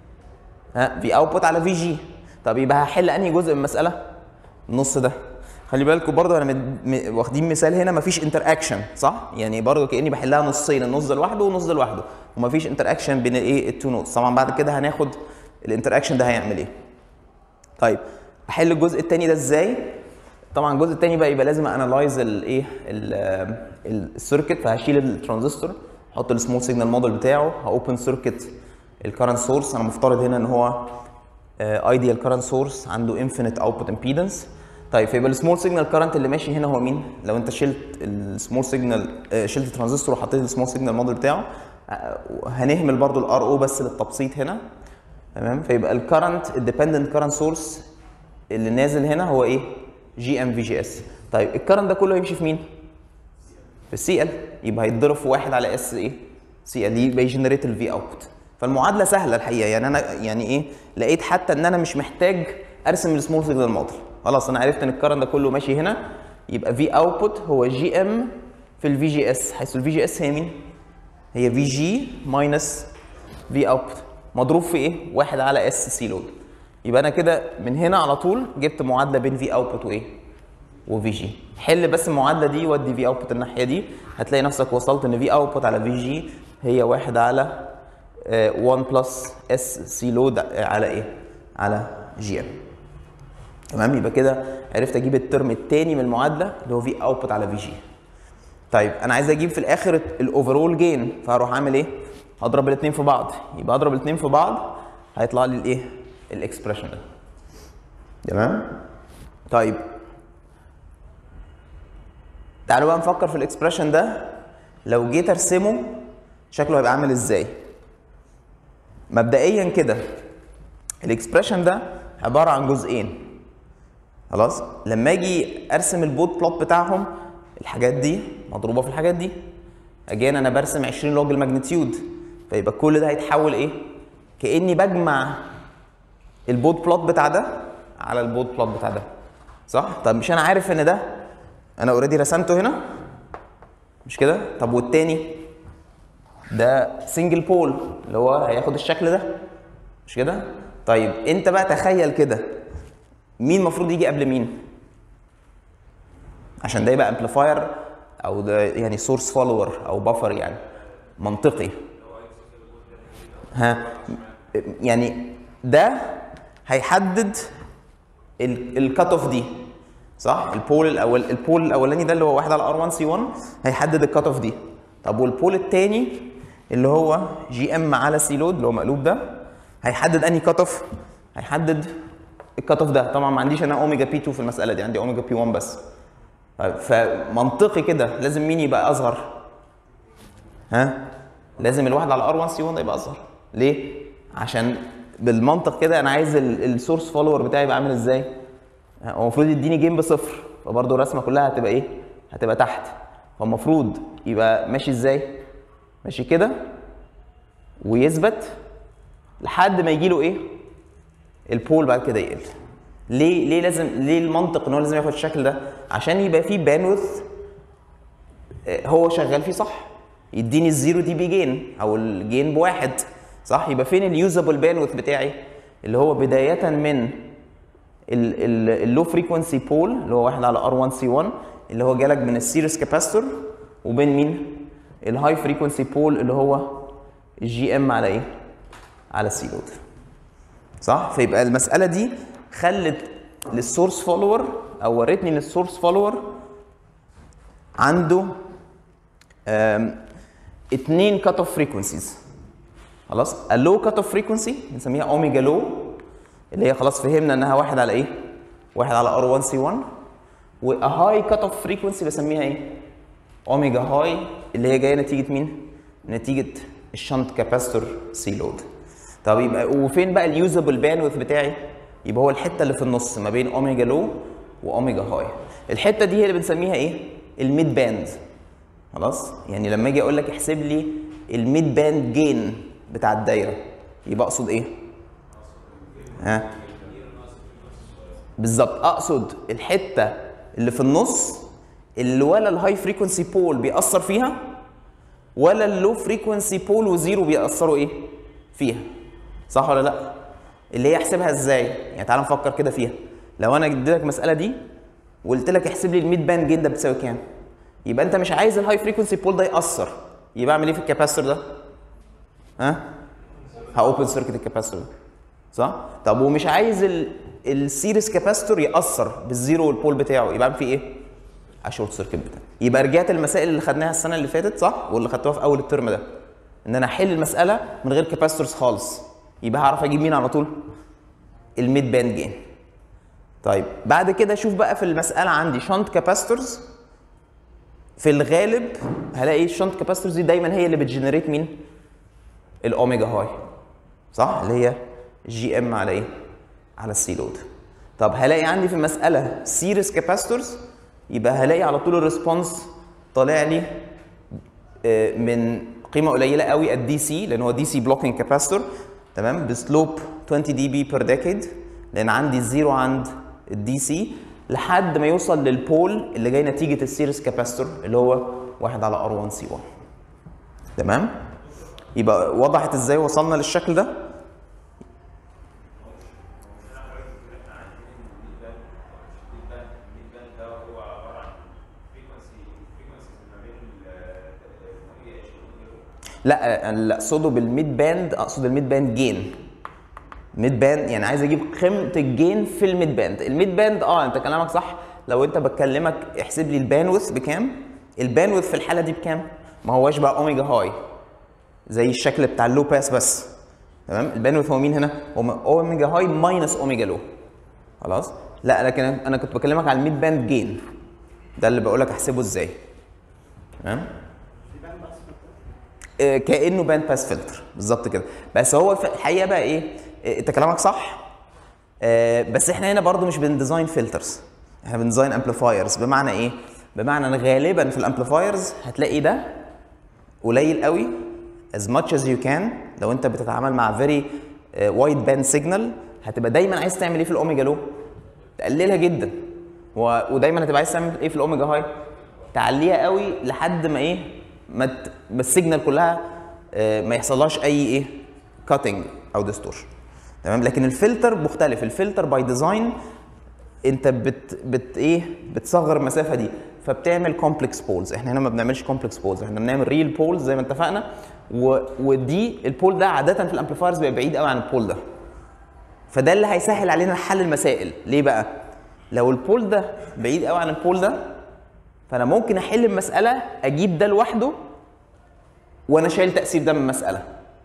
ها في اوتبوت على في جي طب يبقى هحل انهي جزء من المساله النص ده خلي بالكم برضه انا مد... م... واخدين مثال هنا مفيش انتر اكشن صح يعني برضه كاني بحلها نصين النص ده لوحده والنص ده لوحده ومفيش انتر اكشن بين الايه التو نوتس طبعا بعد كده هناخد الانتر اكشن ده هيعمل ايه طيب احل الجزء الثاني ده ازاي طبعا الجزء الثاني بقى يبقى لازم انالايز الايه السيركت فهشيل الترانزستور احط السمول سيجنال موديل بتاعه هاوبن سيركت الكرنت سورس انا مفترض هنا ان هو ايديال كرنت سورس عنده انفينيت اوتبوت امبيدنس طيب فيبقى السمول سيجنال كرنت اللي ماشي هنا هو مين؟ لو انت شلت السمول سيجنال شلت الترانزستور وحطيت السمول سيجنال موديل بتاعه هنهمل برضو الار او بس للتبسيط هنا تمام فيبقى الكرنت الديبندنت كرنت سورس اللي نازل هنا هو ايه؟ جي ام في جي اس طيب الكرنت ده كله هيمشي في مين؟ في السي ال يبقى هيتضرب في واحد على اس ايه؟ سي ال دي يبقى يجنريت الفي اوت فالمعادله سهله الحقيقه يعني انا يعني ايه لقيت حتى ان انا مش محتاج ارسم السمول سيجنال موديل خلاص انا عرفت ان الكرنت ده كله ماشي هنا يبقى في اوتبوت هو جي ام في الفي جي اس حيث الفي جي اس هي مين؟ هي في جي ماينس في اوتبوت مضروب في ايه؟ واحد على اس سي لود يبقى انا كده من هنا على طول جبت معادله بين في اوتبوت وايه؟ وفي جي حل بس المعادله دي ودي في اوتبوت الناحيه دي هتلاقي نفسك وصلت ان في اوتبوت على في جي هي واحد على 1 بلس اس سي لود على ايه؟ على جي ام تمام يبقى كده عرفت اجيب الترم الثاني من المعادله اللي هو في اوتبوت على في جي طيب انا عايز اجيب في الاخر الاوفرول جين فهروح اعمل ايه؟ هضرب الاثنين في بعض يبقى اضرب الاثنين في بعض هيطلع لي الايه؟ الاكسبريشن ده تمام؟ طيب تعالوا بقى نفكر في الاكسبريشن ده لو جيت ارسمه شكله هيبقى عامل ازاي؟ مبدئيا كده الاكسبريشن ده عباره عن جزئين خلاص لما اجي ارسم البوت بلوت بتاعهم الحاجات دي مضروبه في الحاجات دي اجين انا برسم 20 لوج الماجنتيود فيبقى كل ده هيتحول ايه كاني بجمع البوت بلوت بتاع ده على البوت بلوت بتاع ده صح طب مش انا عارف ان ده انا اوريدي رسمته هنا مش كده طب والتاني ده سنجل بول اللي هو هياخد الشكل ده مش كده طيب انت بقى تخيل كده مين المفروض يجي قبل مين عشان ده يبقى امبليفاير او ده يعني سورس فولور او بفر يعني منطقي ها يعني ده هيحدد الكات اوف دي صح البول الاول البول الاولاني ده اللي هو 1 على ار 1 سي 1 هيحدد الكات اوف دي طب والبول الثاني اللي هو جي ام على سي لود اللي هو مقلوب ده هيحدد انهي كات اوف هيحدد الكات اوف ده طبعا ما عنديش انا اوميجا بي 2 في المساله دي عندي اوميجا بي 1 بس طيب فمنطقي كده لازم مين يبقى اصغر ها لازم الواحد على ار 1 سي 1 ده يبقى اصغر ليه عشان بالمنطق كده انا عايز السورس فولور بتاعي يبقى عامل ازاي هو المفروض يديني جيم بصفر فبرضه الرسمه كلها هتبقى ايه هتبقى تحت فالمفروض يبقى ماشي ازاي ماشي كده ويثبت لحد ما يجي له ايه البول بعد كده يقل ليه ليه لازم ليه المنطق ان هو لازم ياخد الشكل ده عشان يبقى فيه باندوث هو شغال فيه صح يديني الزيرو دي بي جين او الجين بواحد صح يبقى فين اليوزابل باندوث بتاعي اللي هو بدايه من اللو فريكونسي بول اللي هو واحد على ار 1 سي 1 اللي هو جالك من السيريس كاباستور وبين مين الهاي فريكونسي بول اللي هو الجي ام على ايه على السي لود صح فيبقى المساله دي خلت للسورس فولور او ورتني ان السورس فولور عنده اتنين كات اوف فريكونسيز خلاص اللو كات اوف فريكونسي بنسميها اوميجا لو اللي هي خلاص فهمنا انها واحد على ايه؟ واحد على ار 1 سي 1 وهاي كات اوف فريكونسي بسميها ايه؟ اوميجا هاي اللي هي جايه نتيجه مين؟ نتيجه الشنت كاباستور سي لود طب يبقى وفين بقى اليوزابل باندويث بتاعي؟ يبقى هو الحته اللي في النص ما بين اوميجا لو واوميجا هاي الحته دي هي اللي بنسميها ايه؟ الميد باند خلاص؟ يعني لما اجي اقول لك احسب لي الميد باند جين بتاع الدايره يبقى اقصد ايه؟ ها بالظبط اقصد الحته اللي في النص اللي ولا الهاي فريكونسي بول بيأثر فيها ولا اللو فريكونسي بول وزيرو بيأثروا ايه فيها صح ولا لا اللي هي احسبها ازاي يعني تعال نفكر كده فيها لو انا اديتك المساله دي وقلت لك احسب لي الميد باند جين ده بتساوي كام يبقى انت مش عايز الهاي فريكونسي بول ده يأثر يبقى اعمل ايه في الكاباسيتور ده ها هاوبن سيركت الكاباسيتور ده صح؟ طب ومش عايز السيريس كاباستور ياثر بالزيرو والبول بتاعه يبقى اعمل فيه ايه؟ على الشورت سيركت بتاعه يبقى رجعت المسائل اللي خدناها السنه اللي فاتت صح؟ واللي خدتوها في اول الترم ده ان انا احل المساله من غير كاباستورز خالص يبقى هعرف اجيب مين على طول؟ الميد باند جين طيب بعد كده شوف بقى في المساله عندي شنت كاباستورز في الغالب هلاقي الشنت كاباستورز دي دايما هي اللي بتجنريت مين؟ الاوميجا هاي صح؟ اللي هي جي ام على ايه؟ على السي لود. طب هلاقي عندي في المساله سيريس كاباستورز يبقى هلاقي على طول الريسبونس طالع لي من قيمه قليله قوي الدي سي لان هو دي سي بلوكينج كاباستور تمام بسلوب 20 دي بي بير ديكيد لان عندي الزيرو عند الدي سي لحد ما يوصل للبول اللي جاي نتيجه السيريس كاباستور اللي هو 1 على ار 1 سي 1 تمام يبقى وضحت ازاي وصلنا للشكل ده لا اللي اقصده بالميد باند اقصد الميد باند جين ميد باند يعني عايز اجيب قيمه الجين في الميد باند الميد باند اه انت كلامك صح لو انت بتكلمك احسب لي البانوث بكام البانوث في الحاله دي بكام ما هواش بقى اوميجا هاي زي الشكل بتاع اللو باس بس تمام البانوث هو مين هنا هو اوميجا هاي ماينس اوميجا لو خلاص لا لكن انا كنت بكلمك على الميد باند جين ده اللي بقول لك احسبه ازاي تمام كانه باند باس فلتر بالظبط كده بس هو في الحقيقه بقى ايه انت كلامك صح بس احنا هنا برضو مش بنديزاين فلترز احنا بنديزاين امبليفايرز بمعنى ايه بمعنى ان غالبا في الامبليفايرز هتلاقي ده قليل قوي as much as you can لو انت بتتعامل مع very wide band signal هتبقى دايما عايز تعمل ايه في الاوميجا لو تقللها جدا و... ودايما هتبقى عايز تعمل ايه في الاوميجا هاي تعليها قوي لحد ما ايه ما ت... ما السيجنال كلها آه ما يحصلهاش اي ايه كاتنج او ديستورشن تمام لكن الفلتر مختلف الفلتر باي ديزاين انت بت بت ايه بتصغر المسافه دي فبتعمل كومبلكس بولز احنا هنا ما بنعملش كومبلكس بولز احنا بنعمل ريل بولز زي ما اتفقنا و... ودي البول ده عاده في الامبليفايرز بيبقى بعيد قوي عن البول ده فده اللي هيسهل علينا حل المسائل ليه بقى لو البول ده بعيد قوي عن البول ده فانا ممكن احل المساله اجيب ده لوحده وانا شايل تاثير ده من المساله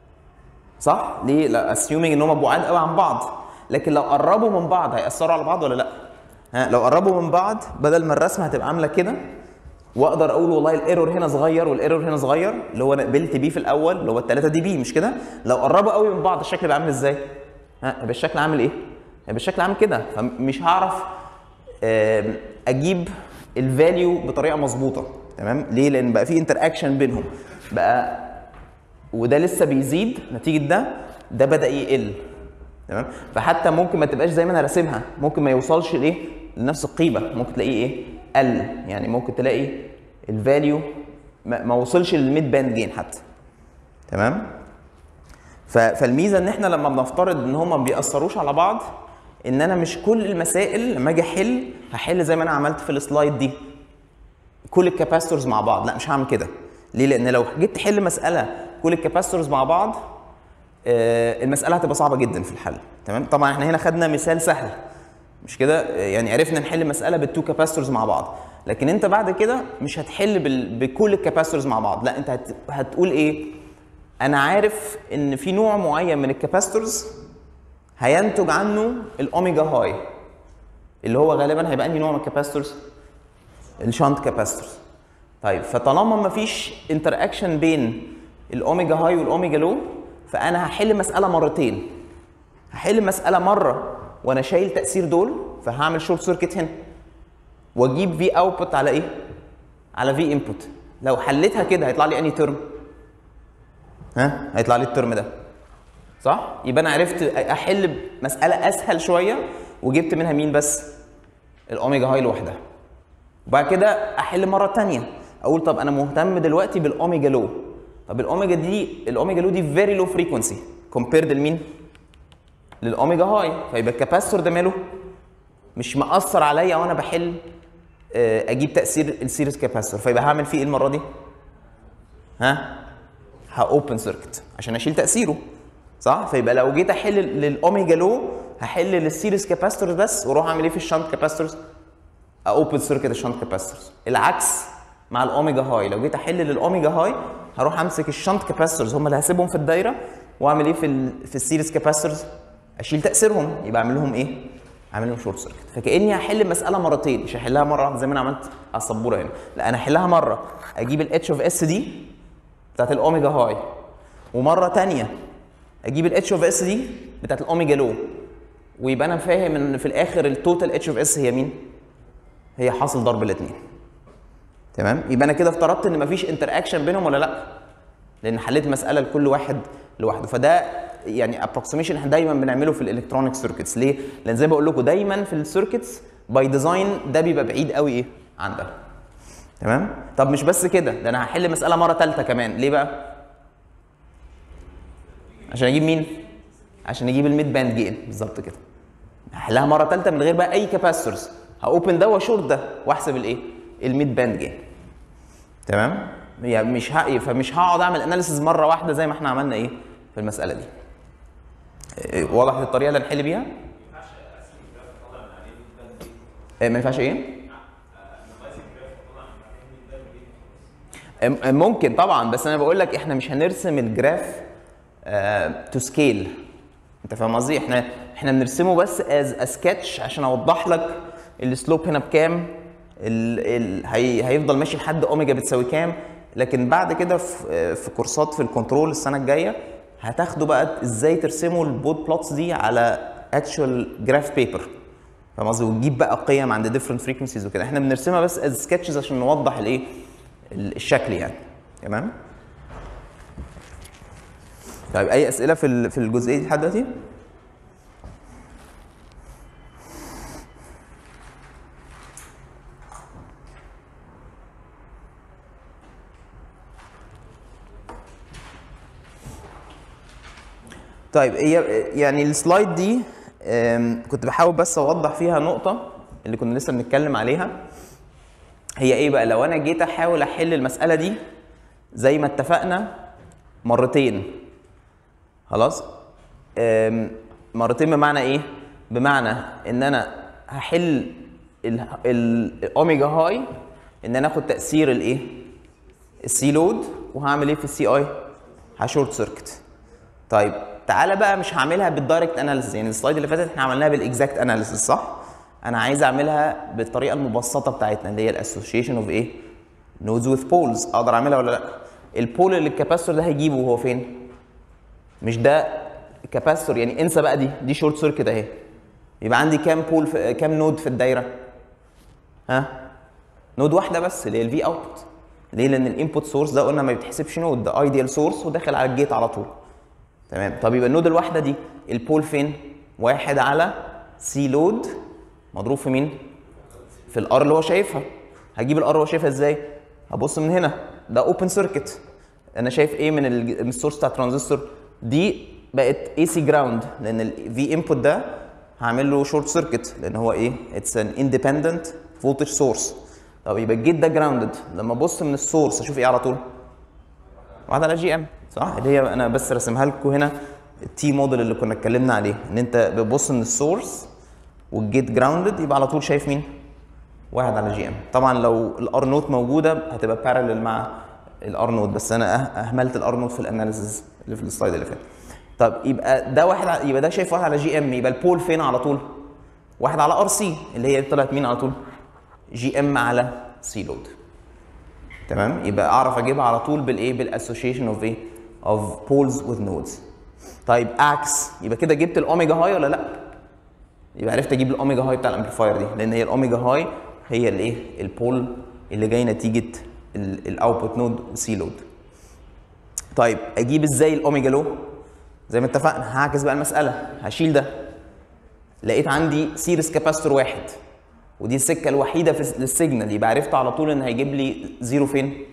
صح ليه لا اسيومينج ان هم بعاد قوي عن بعض لكن لو قربوا من بعض هياثروا على بعض ولا لا ها لو قربوا من بعض بدل ما الرسمه هتبقى عامله كده واقدر اقول والله الايرور هنا صغير والايرور هنا صغير اللي هو انا قبلت بيه في الاول اللي هو ال 3 دي بي مش كده لو قربوا قوي من بعض الشكل يبقى عامل ازاي ها يبقى الشكل عامل ايه يبقى الشكل عامل كده فمش هعرف آم، اجيب الفاليو بطريقه مظبوطه تمام ليه لان بقى في انتر اكشن بينهم بقى وده لسه بيزيد نتيجه ده ده بدا يقل تمام فحتى ممكن ما تبقاش زي ما انا راسمها ممكن ما يوصلش لايه لنفس القيمه ممكن تلاقيه ايه قل يعني ممكن تلاقي الفاليو ما ما وصلش للميد باند جين حتى تمام ف- فالميزه ان احنا لما بنفترض ان هما ما بيأثروش على بعض ان انا مش كل المسائل لما اجي احل هحل زي ما انا عملت في السلايد دي كل الكاباستورز مع بعض لا مش هعمل كده ليه لان لو جيت تحل مساله كل الكاباستورز مع بعض آه، المساله هتبقى صعبه جدا في الحل تمام طبعا احنا هنا خدنا مثال سهل مش كده آه، يعني عرفنا نحل مساله بالتو كاباستورز مع بعض لكن انت بعد كده مش هتحل بال... بكل الكاباستورز مع بعض لا انت هت... هتقول ايه انا عارف ان في نوع معين من الكاباستورز هينتج عنه الاوميجا هاي اللي هو غالبا هيبقى انهي نوع من الكاباستورز الشانت كاباستورز طيب فطالما ما فيش انتر اكشن بين الاوميجا هاي والاوميجا لو فانا هحل مساله مرتين هحل مساله مره وانا شايل تاثير دول فهعمل شورت سيركت هنا واجيب في اوتبوت على ايه على في انبوت لو حليتها كده هيطلع لي انهي ترم ها هيطلع لي الترم ده صح يبقى انا عرفت احل مساله اسهل شويه وجبت منها مين بس الاوميجا هاي لوحدها وبعد كده احل مره تانية اقول طب انا مهتم دلوقتي بالاوميجا لو طب الاوميجا دي الاوميجا لو دي فيري لو فريكونسي كومبيرد لمين للاوميجا هاي فيبقى الكاباستور ده ماله مش مأثر عليا وانا بحل آه، اجيب تاثير السيريز كاباستور فيبقى هعمل فيه ايه المره دي ها هاوبن سيركت عشان اشيل تاثيره صح فيبقى لو جيت احل للاوميجا لو هحل للسيريز كاباستورز بس واروح اعمل ايه في الشنت كاباستورز اوبن سيركت الشنت كاباستورز العكس مع الاوميجا هاي لو جيت احل للاوميجا هاي هروح امسك الشنت كاباستورز هم اللي هسيبهم في الدايره واعمل ايه في ال في السيريز كاباستورز اشيل تاثيرهم يبقى اعمل لهم ايه اعمل لهم شورت سيركت فكاني هحل المساله مرتين مش هحلها مره واحده زي ما انا عملت على السبوره هنا لا انا هحلها مره اجيب الاتش اوف اس دي بتاعت الاوميجا هاي ومره تانية اجيب الاتش اوف اس دي بتاعت الاوميجا لو ويبقى انا فاهم ان في الاخر التوتال اتش اوف اس هي مين هي حاصل ضرب الاثنين تمام يبقى انا كده افترضت ان مفيش انتر اكشن بينهم ولا لا لان حليت مساله لكل واحد لوحده فده يعني ابروكسيميشن احنا دايما بنعمله في الالكترونيك سيركتس ليه لان زي ما بقول لكم دايما في السيركتس باي ديزاين ده بيبقى بعيد قوي ايه عن ده تمام طب مش بس كده ده انا هحل مساله مره ثالثه كمان ليه بقى عشان اجيب مين عشان اجيب الميد باند جين بالظبط كده هحلها مره ثالثه من غير بقى اي كاباستورز هاوبن ده واشورت ده واحسب الايه الميد باند جين تمام يعني مش ه... فمش هقعد اعمل اناليسيز مره واحده زي ما احنا عملنا ايه في المساله دي إيه، واضح الطريقه اللي هنحل بيها إيه، ما ينفعش ايه إم- ممكن طبعا بس انا بقول لك احنا مش هنرسم الجراف تو سكيل انت فاهم قصدي احنا احنا بنرسمه بس از سكتش عشان اوضح لك السلوب هنا بكام ال ال هي هيفضل ماشي لحد اوميجا بتساوي كام لكن بعد كده في في كورسات في الكنترول السنه الجايه هتاخدوا بقى ازاي ترسموا البود بلوتس دي على اكشوال جراف بيبر فاهم قصدي وتجيب بقى قيم عند ديفرنت فريكونسيز وكده احنا بنرسمها بس از سكتشز عشان نوضح الايه ال- الشكل يعني تمام طيب اي اسئله في ال- في الجزئيه دي لحد دلوقتي طيب هي يعني السلايد دي آم، كنت بحاول بس اوضح فيها نقطه اللي كنا لسه بنتكلم عليها هي ايه بقى لو انا جيت احاول احل المساله دي زي ما اتفقنا مرتين خلاص آم، مرتين بمعنى ايه بمعنى ان انا هحل ال- ال- الاوميجا هاي ان انا اخد تاثير الايه السي لود وهعمل ايه في السي اي هشورت سيركت طيب تعالى بقى مش هعملها بالدايركت اناليسيس يعني السلايد اللي فاتت احنا عملناها بالاكزاكت اناليسيس صح انا عايز اعملها بالطريقه المبسطه بتاعتنا اللي هي الاسوشيشن اوف ايه نودز وذ بولز اقدر اعملها ولا لا البول اللي الكاباستور ده هيجيبه وهو فين مش ده كاباستور يعني انسى بقى دي دي شورت سيركت اهي يبقى عندي كام بول في كام نود في الدايره ها نود واحده بس اللي هي الفي اوتبوت ليه لان الانبوت سورس ده قلنا ما بيتحسبش نود ده ايديال سورس وداخل على الجيت على طول تمام طب يبقى النود الواحده دي البول فين واحد على سي لود مضروب في مين في الار اللي هو شايفها هجيب الار اللي هو شايفها ازاي هبص من هنا ده اوبن سيركت انا شايف ايه من ال- من السورس بتاع الترانزستور دي بقت اي سي جراوند لان الفي انبوت ده هعمل له شورت سيركت لان هو ايه اتس ان اندبندنت فولتج سورس طب يبقى الجيت ده جراوندد لما ابص من السورس اشوف ايه على طول واحد على جي ام صح اللي هي انا بس راسمها لكم هنا التي موديل اللي كنا اتكلمنا عليه ان انت بتبص من السورس والجيت جراوندد يبقى على طول شايف مين واحد على جي ام طبعا لو الار نوت موجوده هتبقى بارلل مع الار نوت بس انا أه- اهملت الار نوت في الاناليسيز اللي في السلايد اللي فات طب يبقى ده واحد ع- يبقى ده شايف واحد على جي ام يبقى البول فين على طول واحد على ار سي اللي هي طلعت مين على طول جي ام على سي لود تمام يبقى اعرف اجيبها على طول بالايه بالاسوشيشن اوف ايه اوف بولز وذ نودز طيب عكس يبقى كده جبت الاوميجا هاي ولا لا يبقى عرفت اجيب الاوميجا هاي بتاع الامبليفاير دي لان هي الاوميجا هاي هي الايه البول اللي جاي نتيجه الاوتبوت نود وسي لود طيب اجيب ازاي الاوميجا لو زي ما اتفقنا هعكس بقى المساله هشيل ده لقيت عندي سيريس كاباستور واحد ودي السكه الوحيده في للسيجنال يبقى عرفت على طول ان هيجيب لي زيرو فين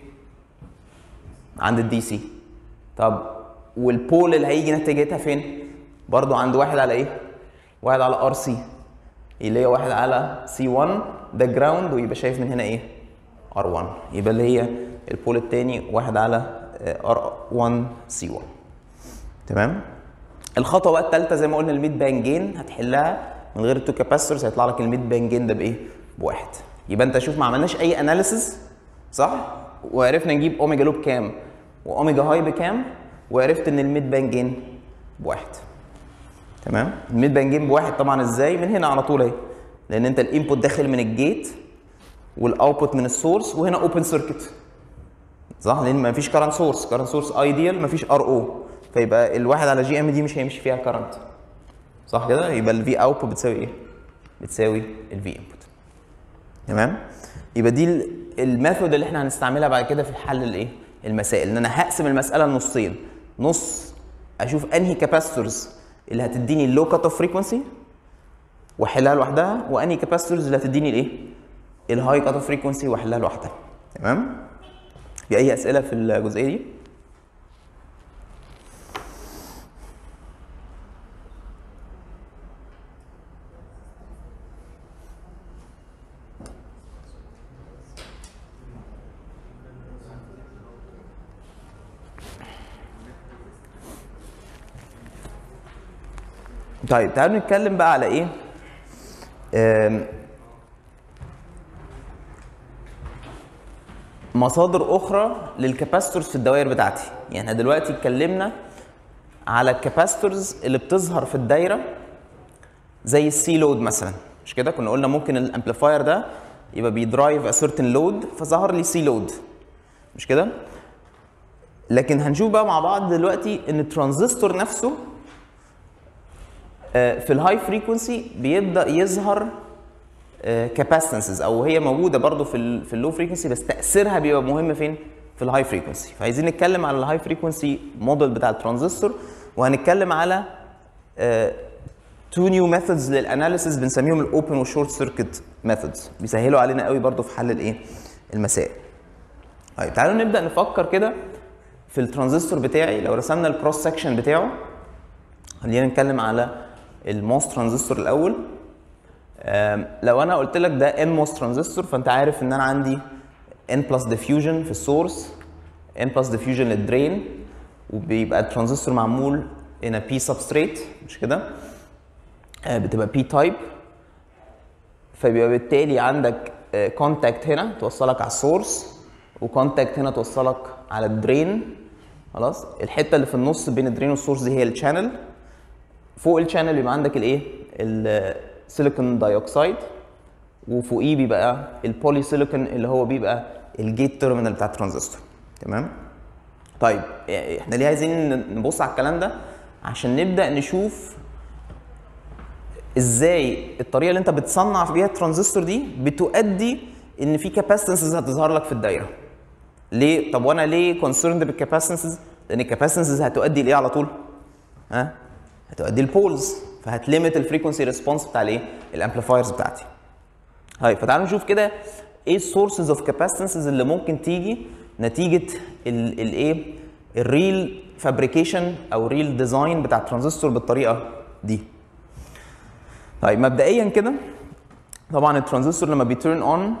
عند الدي سي طب والبول اللي هيجي نتيجتها فين برضو عند واحد على ايه واحد على ار سي اللي هي واحد على سي 1 ده جراوند ويبقى شايف من هنا ايه ار 1 يبقى اللي هي البول الثاني واحد على ار 1 سي 1 تمام الخطوه بقى الثالثه زي ما قلنا الميد بان جين هتحلها من غير التو كاباسيتورز هيطلع لك الميد بان جين ده بايه بواحد يبقى انت شوف ما عملناش اي اناليسيز صح وعرفنا نجيب اوميجا لو بكام واوميجا هاي بكام وعرفت ان الميد بان جين بواحد تمام الميد بان جين بواحد طبعا ازاي من هنا على طول اهي لان انت الانبوت داخل من الجيت والاوتبوت من السورس وهنا اوبن سيركت صح لان ما فيش كارنت سورس كارنت سورس ايديال ما فيش ار او فيبقى الواحد على جي ام دي مش هيمشي فيها كارنت صح كده يبقى الفي اوتبوت بتساوي ايه بتساوي الفي انبوت تمام يبقى دي ال- الميثود اللي احنا هنستعملها بعد كده في حل الايه المسائل ان انا هقسم المساله لنصين نص اشوف انهي كاباسيتورز اللي هتديني اللو كات اوف فريكونسي واحلها لوحدها وانهي كاباسيتورز اللي هتديني الايه الهاي كات اوف فريكونسي واحلها لوحدها تمام في اي اسئله في الجزئيه دي طيب تعالوا نتكلم بقى على ايه آم، مصادر اخرى للكاباستورز في الدوائر بتاعتي يعني احنا دلوقتي اتكلمنا على الكاباستورز اللي بتظهر في الدايره زي السي لود مثلا مش كده كنا قلنا ممكن الامبليفاير ده يبقى بيدرايف ا سيرتن لود فظهر لي سي لود مش كده لكن هنشوف بقى مع بعض دلوقتي ان الترانزستور نفسه آه، في الهاي فريكونسي بيبدا يظهر كاباسيتنسز او هي موجوده برضو في ال في اللو فريكونسي بس تاثيرها بيبقى مهم فين في الهاي فريكونسي فعايزين نتكلم على الهاي فريكونسي موديل بتاع الترانزستور وهنتكلم على تو نيو ميثودز للاناليسيس بنسميهم الاوبن والشورت سيركت ميثودز بيسهلوا علينا قوي برضو في حل الايه المسائل طيب تعالوا نبدا نفكر كده في الترانزستور بتاعي لو رسمنا الكروس سكشن بتاعه خلينا نتكلم على الموس ترانزستور الاول آم، لو انا قلت لك ده ان موس ترانزستور فانت عارف ان انا عندي ان بلس ديفيوجن في السورس ان بلس ديفيوجن للدرين وبيبقى الترانزستور معمول ان بي سبستريت مش كده آه، بتبقى بي تايب فبيبقى بالتالي عندك كونتاكت هنا توصلك على السورس وكونتاكت هنا توصلك على الدرين خلاص الحته اللي في النص بين الدرين والسورس دي هي الشانل فوق الشانل يبقى عندك الايه السيليكون دايوكسيد وفوقيه بيبقى البولي سيليكون اللي هو بيبقى الجيت تيرمينال بتاع الترانزستور تمام طيب احنا ليه عايزين نبص على الكلام ده عشان نبدا نشوف ازاي الطريقه اللي انت بتصنع بيها الترانزستور دي بتؤدي ان في كاباسيتنسز هتظهر لك في الدايره ليه طب وانا ليه كونسيرند بالكاباسيتنسز لان الكاباسيتنسز هتؤدي لايه على طول ها هتؤدي البولز فهتليمت الفريكونسي ريسبونس بتاع الايه الامبليفايرز بتاعتي طيب فتعالوا نشوف كده ايه السورسز اوف كاباسيتنسز اللي ممكن تيجي نتيجه الايه الريل فابريكيشن او ريل ديزاين بتاع الترانزستور بالطريقه دي طيب مبدئيا كده طبعا الترانزستور لما بيترن اون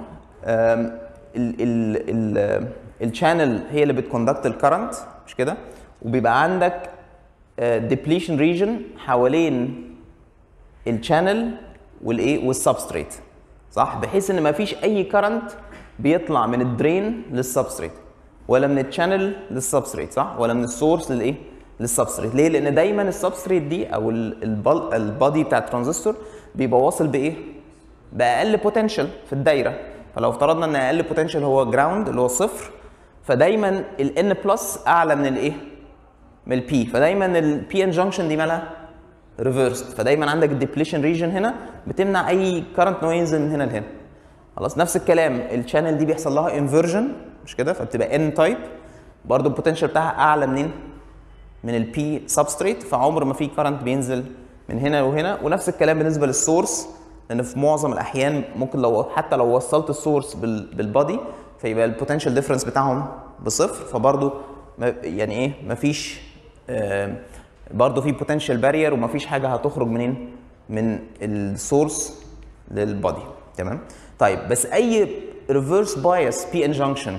الشانل هي اللي بتكوندكت الكرنت مش كده وبيبقى عندك ديبليشن ريجن حوالين الشانل والايه والسبستريت صح بحيث ان ما فيش اي كرنت بيطلع من الدرين للسبستريت ولا من الشانل للسبستريت صح ولا من السورس للايه للسبستريت ليه لان دايما السبستريت دي او البادي بتاع الترانزستور بيبقى واصل بايه باقل بوتنشال في الدايره فلو افترضنا ان اقل بوتنشال هو جراوند اللي هو صفر فدايما الان بلس اعلى من الايه من البي فدايما البي ان جانكشن دي مالها ريفرست فدايما عندك الديبليشن ريجن هنا بتمنع اي كارنت ان هو ينزل من هنا لهنا خلاص نفس الكلام الشانل دي بيحصل لها انفرجن مش كده فبتبقى ان تايب برضه البوتنشال بتاعها اعلى منين من البي سبستريت فعمر ما في كارنت بينزل من هنا وهنا ونفس الكلام بالنسبه للسورس لان في معظم الاحيان ممكن لو حتى لو وصلت السورس بالبادي فيبقى البوتنشال ديفرنس بتاعهم بصفر فبرضه يعني ايه مفيش آه برضه في بوتنشال بارير ومفيش حاجه هتخرج منين من السورس للبادي تمام طيب بس اي ريفرس بايس بي ان جانكشن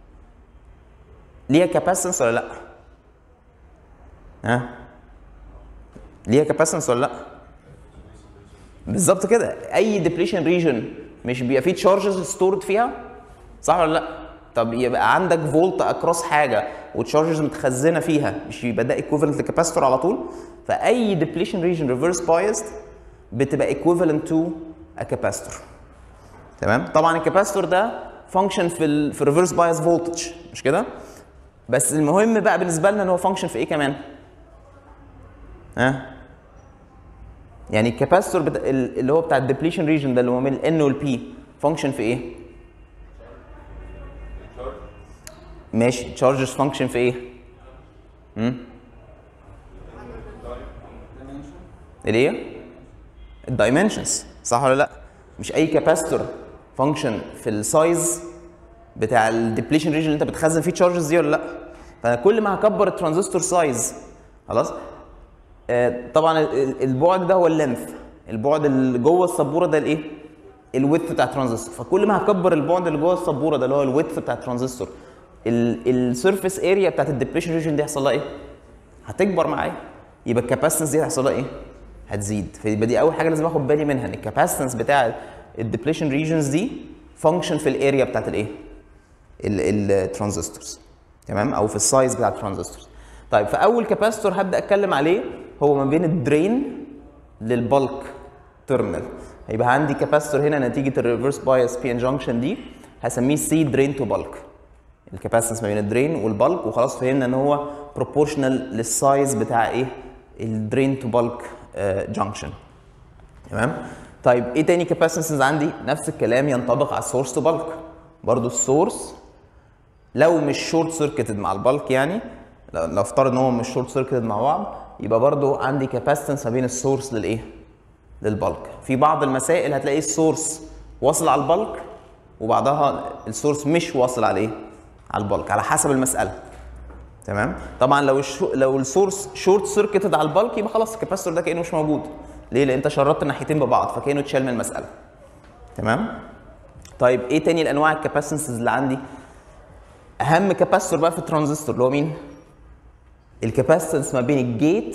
ليها كاباسيتنس ولا لا ها ليها كاباسيتنس ولا لا بالظبط كده اي ديبليشن ريجن مش بيبقى فيه تشارجز ستورد فيها صح ولا لا طب يبقى عندك فولت اكروس حاجه وتشارجز متخزنه فيها مش يبقى ده ايكويفالنت لكاباسيتور على طول فاي ديبليشن ريجن ريفرس بايست بتبقى ايكويفالنت تو ا كاباسيتور تمام طبعا الكاباسيتور ده فانكشن في ال في الريفرس بايس فولتج مش كده بس المهم بقى بالنسبه لنا ان هو فانكشن في ايه كمان ها يعني الكاباسيتور بتا... اللي هو بتاع الديبليشن ريجن ده اللي هو من الان والبي فانكشن في ايه ماشي تشارجز فانكشن في ايه امم الايه الدايمنشنز صح ولا لا مش اي كاباسيتور فانكشن في السايز بتاع الديبليشن ريجن اللي انت بتخزن فيه تشارجز دي ولا لا فانا كل ما هكبر الترانزستور سايز خلاص آه طبعا البعد ده هو اللينث البعد اللي جوه السبوره ده الايه الويدث بتاع الترانزستور فكل ما هكبر البعد اللي جوه السبوره ده اللي هو الويدث بتاع الترانزستور السيرفيس اريا بتاعت الديبريشن ريجن دي هيحصل لها ايه؟ هتكبر معايا يبقى الكاباسيتنس دي هيحصل لها ايه؟ هتزيد فيبقى دي اول حاجه لازم اخد بالي منها ان الكاباسيتنس بتاع الديبريشن ريجنز دي فانكشن في الاريا بتاعت الايه؟ الترانزستورز تمام او في السايز بتاع الترانزستورز طيب فاول كاباسيتور هبدا اتكلم عليه هو ما بين الدرين للبلك تيرمينال هيبقى عندي كاباسيتور هنا نتيجه الريفرس بايس بي ان جانكشن دي هسميه سي درين تو بلك الكاباسيتنس ما بين الدرين والبلك وخلاص فهمنا ان هو بروبورشنال للسايز بتاع ايه الدرين تو بلك جانكشن تمام طيب ايه تاني كاباسيتنس عندي نفس الكلام ينطبق على السورس تو بلك برضو السورس لو مش شورت سيركتد مع البلك يعني لو افترض ان هو مش شورت سيركتد مع بعض يبقى برضو عندي كاباسيتنس ما بين السورس للايه للبلك في بعض المسائل هتلاقي السورس واصل على البلك وبعدها السورس مش واصل على ايه على البلك على حسب المساله تمام طبعا لو الشو... لو السورس شورت سيركتد على البلك يبقى خلاص الكاباستور ده كانه مش موجود ليه لان انت شرطت الناحيتين ببعض فكانه اتشال من المساله تمام طيب ايه تاني الانواع الكاباسنسز اللي عندي اهم كاباستور بقى في الترانزستور اللي هو مين الكاباسنس ما بين الجيت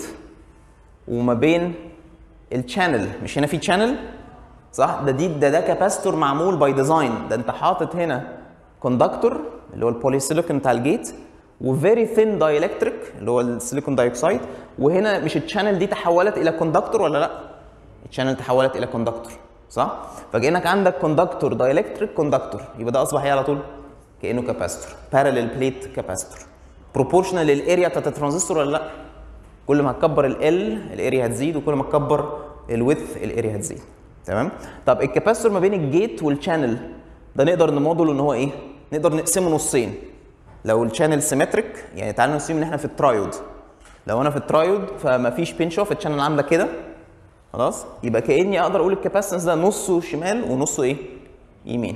وما بين الشانل مش هنا في شانل صح ده دي ده ده كاباستور معمول باي ديزاين ده انت حاطط هنا كوندكتور اللي هو البولي سيليكون بتاع الجيت وفيري ثين دايلكتريك اللي هو السيليكون دايوكسيد وهنا مش الشانل دي تحولت الى كوندكتور ولا لا الشانل تحولت الى كوندكتور صح فكانك عندك كوندكتور دايلكتريك كوندكتور يبقى ده اصبح ايه على طول كانه كاباستور باراليل بليت كاباستور بروبورشنال للاريا بتاعت الترانزستور ولا لا كل ما هتكبر ال الاريا هتزيد وكل ما تكبر الويدث الاريا هتزيد تمام طب الكاباستور ما بين الجيت والشانل ده نقدر نمودله ان هو ايه نقدر نقسمه نصين لو الشانل سيمتريك يعني تعالوا نقسم ان احنا في الترايود لو انا في الترايود فما فيش بينش اوف الشانل عامله كده خلاص يبقى كاني اقدر اقول الكاباسنس ده نصه شمال ونصه ايه يمين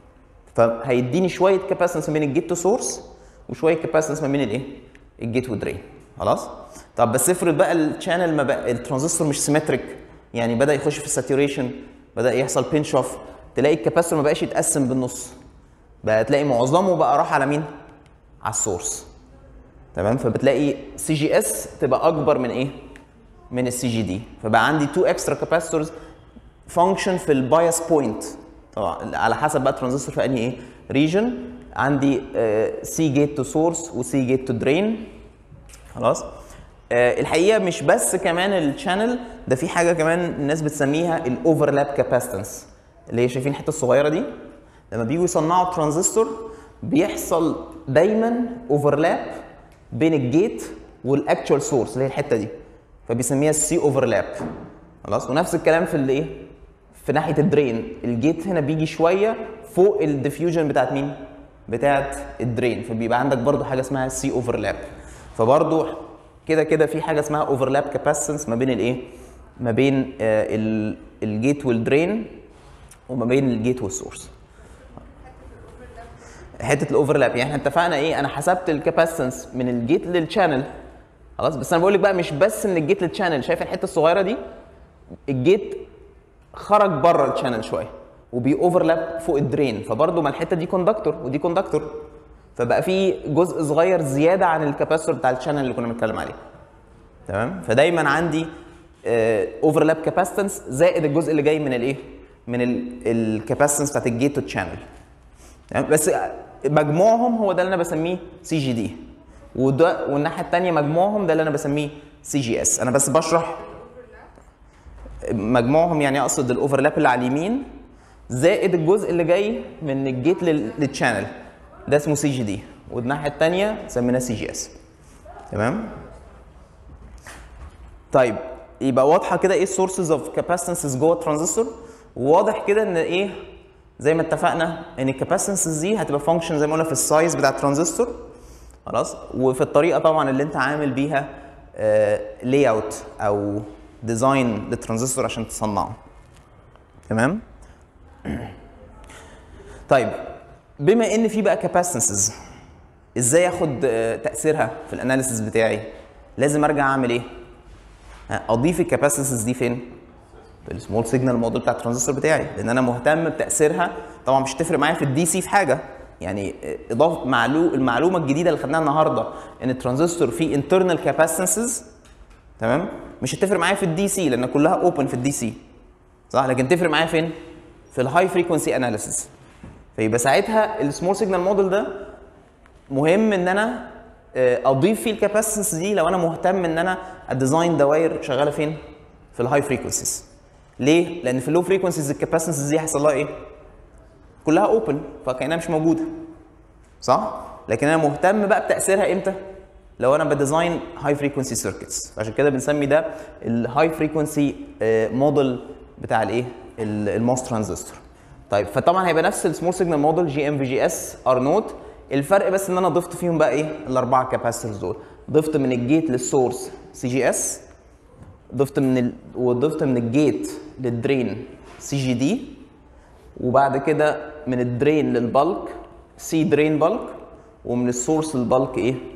فهيديني شويه كاباسنس ما بين الجيت تو سورس وشويه كاباسنس ما بين الايه الجيت ودرين خلاص طب بس افرض بقى الشانل ما بقى الترانزستور مش سيمتريك يعني بدا يخش في الساتوريشن بدا يحصل بينش اوف تلاقي الكاباسيتور ما بقاش يتقسم بالنص بقى تلاقي معظمه بقى راح على مين على السورس تمام فبتلاقي سي جي اس تبقى اكبر من ايه من السي جي دي فبقى عندي تو اكسترا كاباسيتورز فانكشن في البايس بوينت طبعا على حسب بقى الترانزستور في انهي ايه ريجن عندي سي جيت تو سورس وسي جيت تو درين خلاص آه الحقيقه مش بس كمان الشانل ده في حاجه كمان الناس بتسميها الاوفرلاب كاباسيتنس اللي هي شايفين الحته الصغيره دي لما بييجوا يصنعوا ترانزستور بيحصل دايما اوفرلاب بين الجيت والاكتشوال سورس اللي هي الحته دي فبيسميها السي اوفرلاب خلاص ونفس الكلام في الايه في ناحيه الدرين الجيت هنا بيجي شويه فوق الديفيوجن بتاعت مين بتاعت الدرين فبيبقى عندك برضو حاجه اسمها سي اوفرلاب فبرضو كده كده في حاجه اسمها اوفرلاب كاباسيتنس ما بين الايه ما بين آه الجيت والدرين وما بين الجيت والسورس حته الاوفرلاب يعني احنا اتفقنا ايه انا حسبت الكاباسيتنس من الجيت للشانل خلاص بس انا بقول لك بقى مش بس من الجيت للشانل شايف الحته الصغيره دي الجيت خرج بره الشانل شويه وبي اوفرلاب فوق الدرين فبرضه ما الحته دي كوندكتور ودي كوندكتور فبقى في جزء صغير زياده عن الكاباسيتور بتاع الشانل اللي كنا بنتكلم عليه تمام فدايما عندي اوفرلاب كاباسيتنس زائد الجزء اللي جاي من الايه من الكاباسيتنس بتاعت الجيت والشانل تمام بس مجموعهم هو ده اللي انا بسميه سي جي دي وده والناحيه الثانيه مجموعهم ده اللي انا بسميه سي جي اس انا بس بشرح مجموعهم يعني اقصد الاوفرلاب اللي على اليمين زائد الجزء اللي جاي من الجيت للشانل ده اسمه سي جي دي والناحيه الثانيه سميناه سي جي اس تمام طيب يبقى واضحه كده ايه السورسز اوف كاباسيتنسز جوه الترانزستور وواضح كده ان ايه زي ما اتفقنا ان الكاباسيتنسز دي هتبقى فانكشن زي ما قلنا في السايز بتاع الترانزستور خلاص وفي الطريقه طبعا اللي انت عامل بيها لاي اوت او ديزاين للترانزستور عشان تصنعه تمام طيب بما ان في بقى كاباسيتنسز ازاي اخد تاثيرها في الاناليسيس بتاعي لازم ارجع اعمل ايه اضيف الكاباسيتنسز دي فين في السمول سيجنال موديل بتاع الترانزستور بتاعي لان انا مهتم بتاثيرها طبعا مش هتفرق معايا في الدي سي في حاجه يعني اضافه معلو المعلومه الجديده اللي خدناها النهارده ان الترانزستور فيه انترنال كاباسيتنسز تمام مش هتفرق معايا في الدي سي لان كلها اوبن في الدي سي صح لكن تفرق معايا فين في الهاي فريكونسي اناليسيس فيبقى ساعتها السمول سيجنال موديل ده مهم ان انا اضيف فيه الكاباسيتنس دي لو انا مهتم ان انا اديزاين دوائر شغاله فين في الهاي فريكونسيز ليه لان في اللو فريكونسيز الكاباسيتنس دي هيحصل لها ايه كلها اوبن فكانها مش موجوده صح لكن انا مهتم بقى بتاثيرها امتى لو انا بديزاين هاي فريكونسي سيركتس عشان كده بنسمي ده الهاي فريكونسي موديل بتاع الايه الموس ترانزستور طيب فطبعا هيبقى نفس السمول سيجنال موديل جي ام في جي اس ار نوت الفرق بس ان انا ضفت فيهم بقى ايه الاربعه كاباسيتورز دول ضفت من الجيت للسورس سي جي اس ضفت من ال... وضفت من الجيت للدرين سي جي دي وبعد كده من الدرين للبلك سي درين بلك ومن السورس للبلك ايه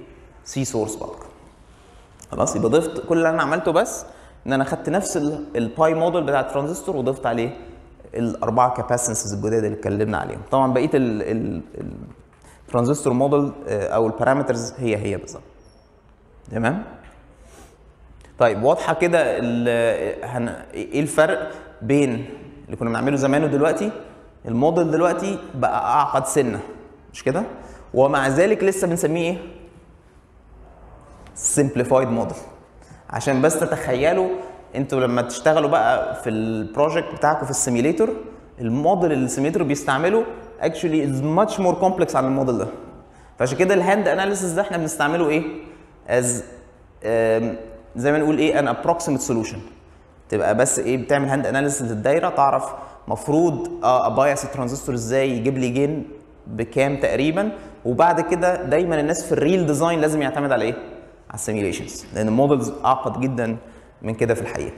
سي سورس بالك خلاص يبقى ضفت كل اللي انا عملته بس ان انا خدت نفس الباي موديل بتاع الترانزستور وضفت عليه الاربعه كاباسنسز الجداد اللي اتكلمنا عليهم طبعا بقيه الترانزستور موديل او البارامترز هي هي بالظبط تمام طيب واضحه كده ال- هن... ايه الفرق بين اللي كنا بنعمله زمان ودلوقتي الموديل دلوقتي بقى اعقد سنه مش كده ومع ذلك لسه بنسميه ايه simplified model عشان بس تتخيلوا انتوا لما تشتغلوا بقى في البروجكت بتاعكم في السيميليتور الموديل اللي السيميليتور بيستعمله actually is much more complex عن الموديل ده فعشان كده الهاند اناليسيس ده احنا بنستعمله ايه as آم، زي ما نقول ايه an approximate solution تبقى بس ايه بتعمل هاند اناليسيس للدايره تعرف مفروض اه ابايس الترانزستور ازاي يجيب لي جين بكام تقريبا وبعد كده دايما الناس في الريل ديزاين لازم يعتمد على ايه؟ على السيميليشنز لان المودلز اعقد جدا من كده في الحقيقه.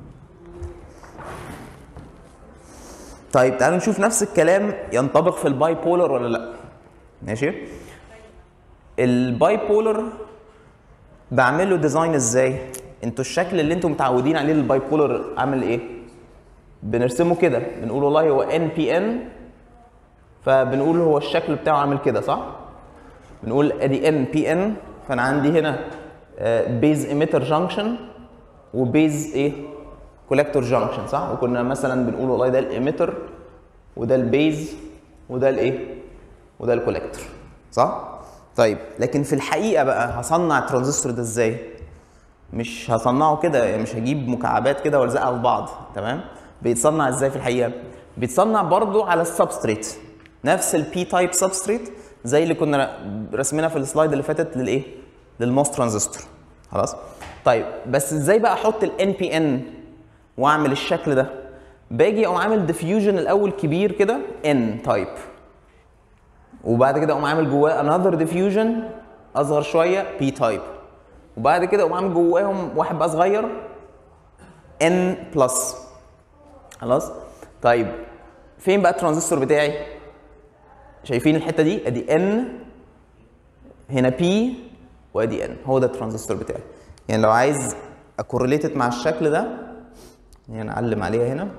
طيب تعالوا نشوف نفس الكلام ينطبق في الباي بولر ولا لا ماشي الباي بولر بعمل له ديزاين ازاي انتوا الشكل اللي انتوا متعودين عليه للباي بولر عامل ايه بنرسمه كده بنقول والله هو ان بي ان فبنقول هو الشكل بتاعه عامل كده صح بنقول ادي ان بي ان فانا عندي هنا بيز ايميتر جانكشن وبيز ايه كولكتور جانكشن صح وكنا مثلا بنقول والله ده الايميتر وده البيز وده الايه وده الكولكتور صح طيب لكن في الحقيقه بقى هصنع الترانزستور ده ازاي مش هصنعه كده يعني مش هجيب مكعبات كده والزقها في بعض تمام بيتصنع ازاي في الحقيقه بيتصنع برضو على السبستريت نفس البي تايب سبستريت زي اللي كنا رسمينها في السلايد اللي فاتت للايه للموس ترانزستور خلاص طيب بس ازاي بقى احط الان بي ان واعمل الشكل ده باجي اقوم عامل ديفيوجن الاول كبير كده ان تايب وبعد كده اقوم عامل جواه انذر ديفيوجن اصغر شويه بي تايب وبعد كده اقوم عامل جواهم واحد بقى صغير ان بلس خلاص طيب فين بقى الترانزستور بتاعي شايفين الحته دي ادي ان هنا بي وادي ان هو ده الترانزستور بتاعي يعني لو عايز اكورليتد مع الشكل ده يعني نعلم عليها هنا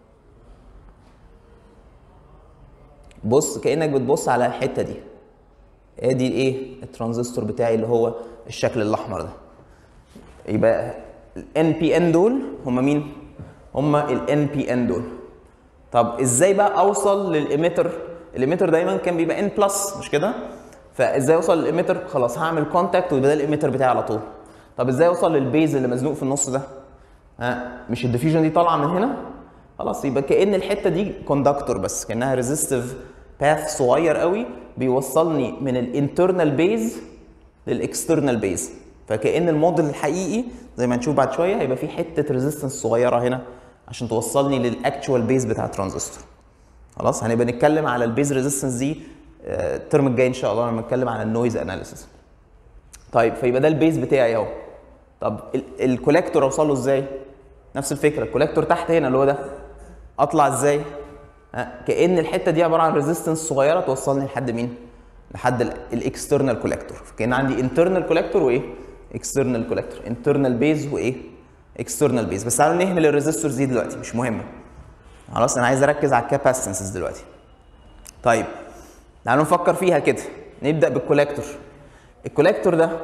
بص كانك بتبص على الحته دي ادي الايه الترانزستور بتاعي اللي هو الشكل الاحمر ده يبقى الان بي ان دول هم مين هم الان بي ان دول طب ازاي بقى اوصل للايميتر الايميتر دايما كان بيبقى ان بلس مش كده فازاي اوصل للايميتر خلاص هعمل كونتاكت ويبقى ده الايميتر بتاعي على طول طب ازاي اوصل للبيز اللي مزنوق في النص ده ها مش الديفيوجن دي طالعه من هنا خلاص يبقى كان الحته دي كوندكتور بس كانها ريزيستيف باث صغير قوي بيوصلني من الانترنال بيز للاكسترنال بيز فكان الموديل الحقيقي زي ما هنشوف بعد شويه هيبقى في حته ريزيستنس صغيره هنا عشان توصلني للاكتوال بيز بتاع الترانزستور خلاص هنبقى نتكلم على البيز ريزيستنس دي آه، الترم الجاي ان شاء الله لما نتكلم على النويز اناليسيس طيب فيبقى ده البيز بتاعي اهو طب ال- الكولكتور اوصل له ازاي نفس الفكره الكولكتور تحت هنا اللي هو ده اطلع ازاي ها، كان الحته دي عباره عن ريزيستنس صغيره توصلني لحد مين لحد الاكسترنال كولكتور فكان عندي انترنال كولكتور وايه اكسترنال كولكتور انترنال بيز وايه اكسترنال بيز بس تعالوا نهمل الريزيستورز دي دلوقتي مش مهمه خلاص انا عايز اركز على الكاباسيتنسز دلوقتي طيب تعالوا نفكر فيها كده نبدا بالكولكتور الكولكتور ده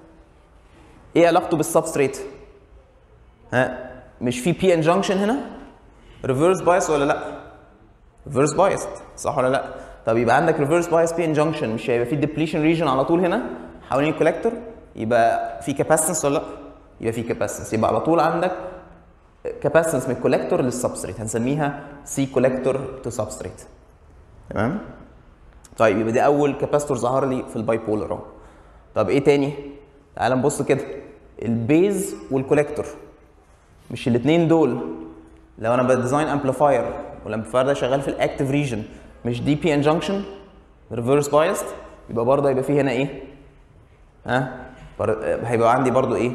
ايه علاقته بالسبستريت ها مش في بي ان جانكشن هنا ريفرس بايس ولا لا ريفرس بايس صح ولا لا طب يبقى عندك ريفرس بايس بي ان جانكشن مش هيبقى في ديبليشن ريجن على طول هنا حوالين الكولكتور يبقى في كاباسيتنس ولا لا يبقى في كاباسيتنس يبقى على طول عندك كاباسيتنس من الكولكتور للسبستريت هنسميها سي كولكتور تو سبستريت تمام طيب يبقى دي اول كاباستور ظهر لي في الباي بولر اهو طب ايه تاني تعال نبص كده البيز والكولكتور مش الاثنين دول لو انا بديزاين امبليفاير والامبليفاير ده شغال في الاكتيف ريجن مش دي بي ان جانكشن ريفرس بايست يبقى برضه هيبقى في هنا ايه ها بر- آه، هيبقى عندي برضه ايه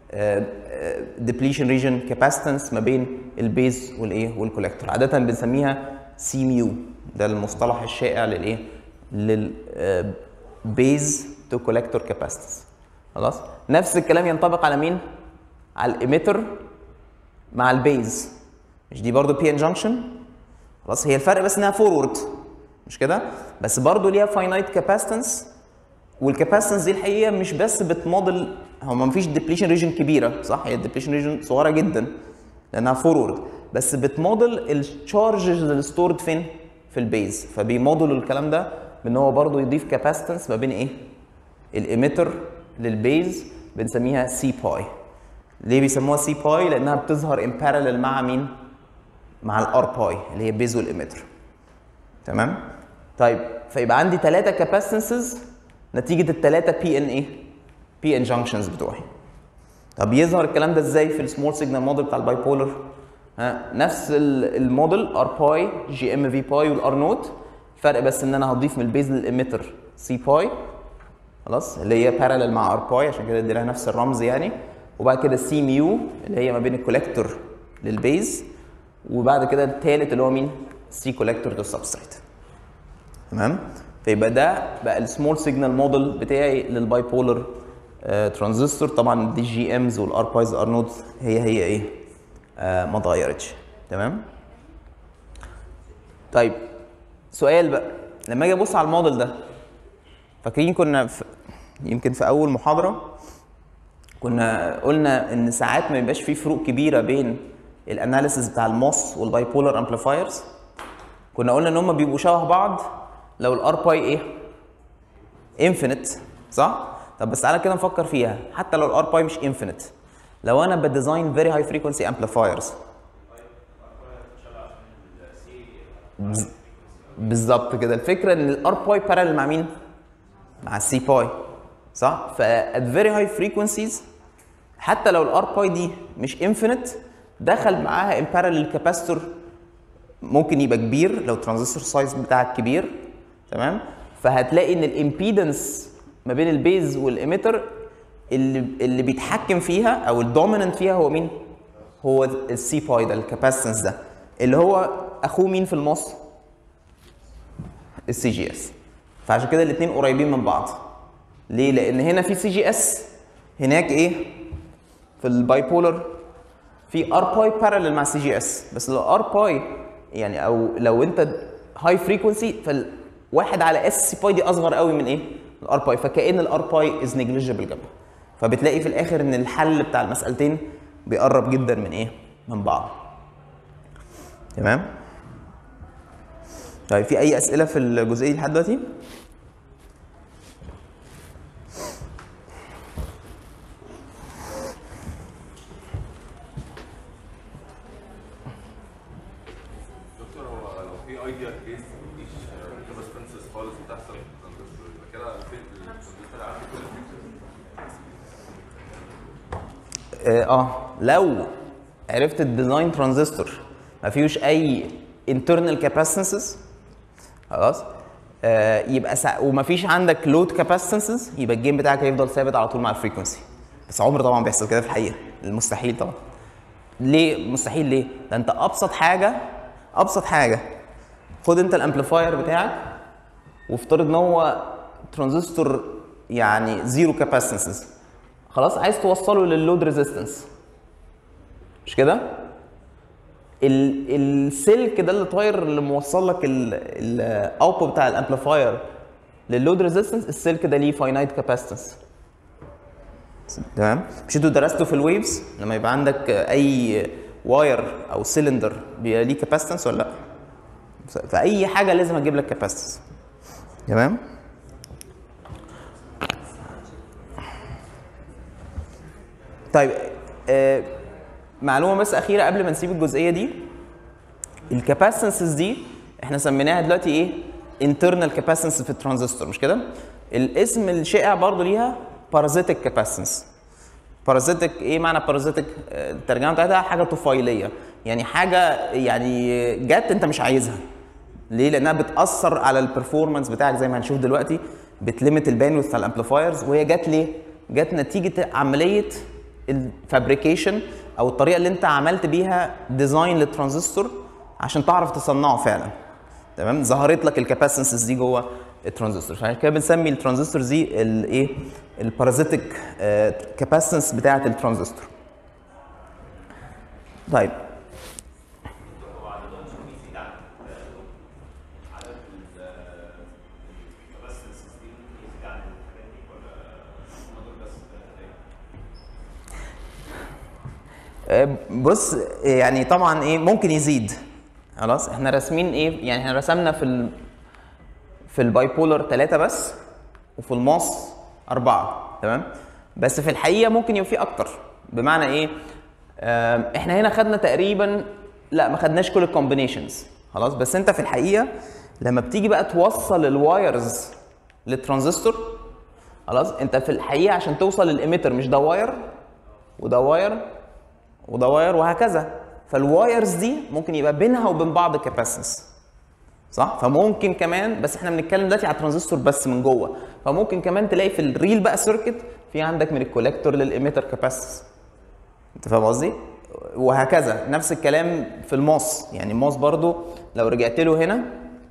ديبليشن ريجن كاباسيتنس ما بين البيز والايه والكولكتور عاده بنسميها سي ميو ده المصطلح الشائع للايه للبيز تو كولكتور كاباسيتنس خلاص نفس الكلام ينطبق على مين على الاميتر مع البيز مش دي برضو بي ان جانكشن خلاص هي الفرق بس انها فورورد مش كده بس برضو ليها فاينايت كاباسيتنس والكاباسيتنس دي الحقيقه مش بس بتموديل هو ما فيش ديبليشن ريجن كبيره صح هي الديبليشن ريجن صغيره جدا لانها فورورد بس بتموديل التشارجز اللي ستورد فين في البيز فبيموديل الكلام ده بان هو برضو يضيف كاباسيتنس ما بين ايه الاميتر للبيز بنسميها سي باي ليه بيسموها سي باي لانها بتظهر ان بارallel مع مين مع الار باي اللي هي بيز والاميتر تمام طيب فيبقى عندي ثلاثه كاباسيتنسز نتيجه الثلاثه بي ان ايه بي ان جانكشنز بتوعي طب يظهر الكلام ده ازاي في السمول سيجنال موديل بتاع الباي بولر ها نفس ال- الموديل ار باي جي ام في باي والار نوت فرق بس ان انا هضيف من البيز للاميتر سي باي خلاص اللي هي بارالل مع ار باي عشان كده ادي لها نفس الرمز يعني وبعد كده سي ميو اللي هي ما بين الكوليكتور للبيز وبعد كده الثالث اللي هو مين سي كوليكتور للسبستريت تمام فيبقى ده بقى السمول سيجنال موديل بتاعي للباي بولر ترانزستور طبعا دي جي امز والار بايز ار نوت هي هي ايه آه ما اتغيرتش تمام طيب سؤال بقى لما اجي ابص على الموديل ده فاكرين كنا في يمكن في اول محاضره كنا قلنا ان ساعات ما يبقاش في فروق كبيره بين الاناليسيس بتاع الموس والباي بولر امبليفايرز كنا قلنا ان هم بيبقوا شبه بعض لو الار باي ايه انفينيت صح طب بس تعالى كده نفكر فيها حتى لو الار باي مش انفينيت لو انا بديزاين فيري هاي فريكونسي امبليفايرز بالظبط كده الفكره ان الار باي بارallel مع مين مع السي باي صح فات فيري هاي فريكونسيز حتى لو الار باي دي مش انفينيت دخل معاها ان بارallel كاباستور ممكن يبقى كبير لو الترانزستور سايز بتاعك كبير تمام فهتلاقي ان الامبيدنس ما بين البيز والاميتر اللي اللي بيتحكم فيها او الدوميننت فيها هو مين؟ هو السي باي ده الكاباسيتنس ده اللي هو اخوه مين في الموس؟ السي جي اس فعشان كده الاثنين قريبين من بعض ليه؟ لان هنا في سي جي اس هناك ايه؟ في الباي بولر في ار باي بارallel مع سي جي اس بس لو ار باي يعني او لو انت هاي فريكونسي فالواحد على اس سي باي دي اصغر قوي من ايه؟ الار باي فكأن الار باي از نيجليجيبل جنبها فبتلاقي في الاخر ان الحل بتاع المسألتين بيقرب جدا من ايه؟ من بعض تمام؟ طيب في اي اسئله في الجزئيه دي لحد دلوقتي؟ دكتور هو لو في ايديال كيس مفيش كاباسيتنسز خالص بتحصل في الترانزستور يبقى كده الفين الترانزستور عنده كل الفيتشرز اه آه، لو عرفت الديزاين ترانزستور ما فيهوش اي internal capacitances خلاص آه يبقى سا... وما فيش عندك لود capacitances يبقى الجيم بتاعك هيفضل ثابت على طول مع الفريكونسي بس عمر طبعا بيحصل كده في الحقيقه المستحيل طبعا ليه مستحيل ليه ده انت ابسط حاجه ابسط حاجه خد انت الامبليفاير بتاعك وافترض ان هو ترانزستور يعني زيرو كاباسيتنسز خلاص عايز توصله لللود ريزيستنس مش كده ال- السلك ده اللي طاير اللي موصل لك الاوتبوت بتاع الامبليفاير لللود ريزيستنس السلك ده ليه فاينايت كاباسيتنس تمام مش انتوا درستوا في الويفز لما يبقى عندك اي واير او سيلندر بيبقى ليه كاباسيتنس ولا لا فاي حاجه لازم اجيب لك كاباسيتنس تمام طيب آه معلومه بس اخيره قبل ما نسيب الجزئيه دي الكاباسيتنسز دي احنا سميناها دلوقتي ايه internal capacitance في الترانزستور مش كده الاسم الشائع برضو ليها parasitic capacitance بارازيتك ايه معنى بارازيتك الترجمه بتاعتها حاجه طفيليه يعني حاجه يعني جت انت مش عايزها ليه لانها بتاثر على البرفورمانس بتاعك زي ما هنشوف دلوقتي بتليمت الباندويث بتاع الامبليفايرز وهي جت ليه جت نتيجه عمليه الفابريكيشن او الطريقه اللي انت عملت بيها ديزاين للترانزستور عشان تعرف تصنعه فعلا تمام ظهرت لك الكاباسيتنسز دي جوه الترانزستور عشان كده بنسمي الترانزستور دي الايه البارازيتيك كاباسيتنس بتاعه الترانزستور طيب آه، بص يعني طبعا ايه ممكن يزيد خلاص احنا راسمين ايه يعني احنا رسمنا في ال في الباي بولر ثلاثة بس وفي الماس أربعة تمام بس في الحقيقة ممكن يبقى في أكتر بمعنى إيه؟ آم، إحنا هنا خدنا تقريبا لا ما خدناش كل الكومبينيشنز خلاص بس أنت في الحقيقة لما بتيجي بقى توصل الوايرز للترانزستور خلاص أنت في الحقيقة عشان توصل للإيميتر مش ده واير وده واير وده واير وهكذا فالوايرز دي ممكن يبقى بينها وبين بعض كاباسيتنس صح فممكن كمان بس احنا بنتكلم دلوقتي على الترانزستور بس من جوه فممكن كمان تلاقي في الريل بقى سيركت في عندك من الكوليكتور للإيميتر كاباسيتنس انت فاهم قصدي وهكذا نفس الكلام في الماس يعني الماس برضو لو رجعت له هنا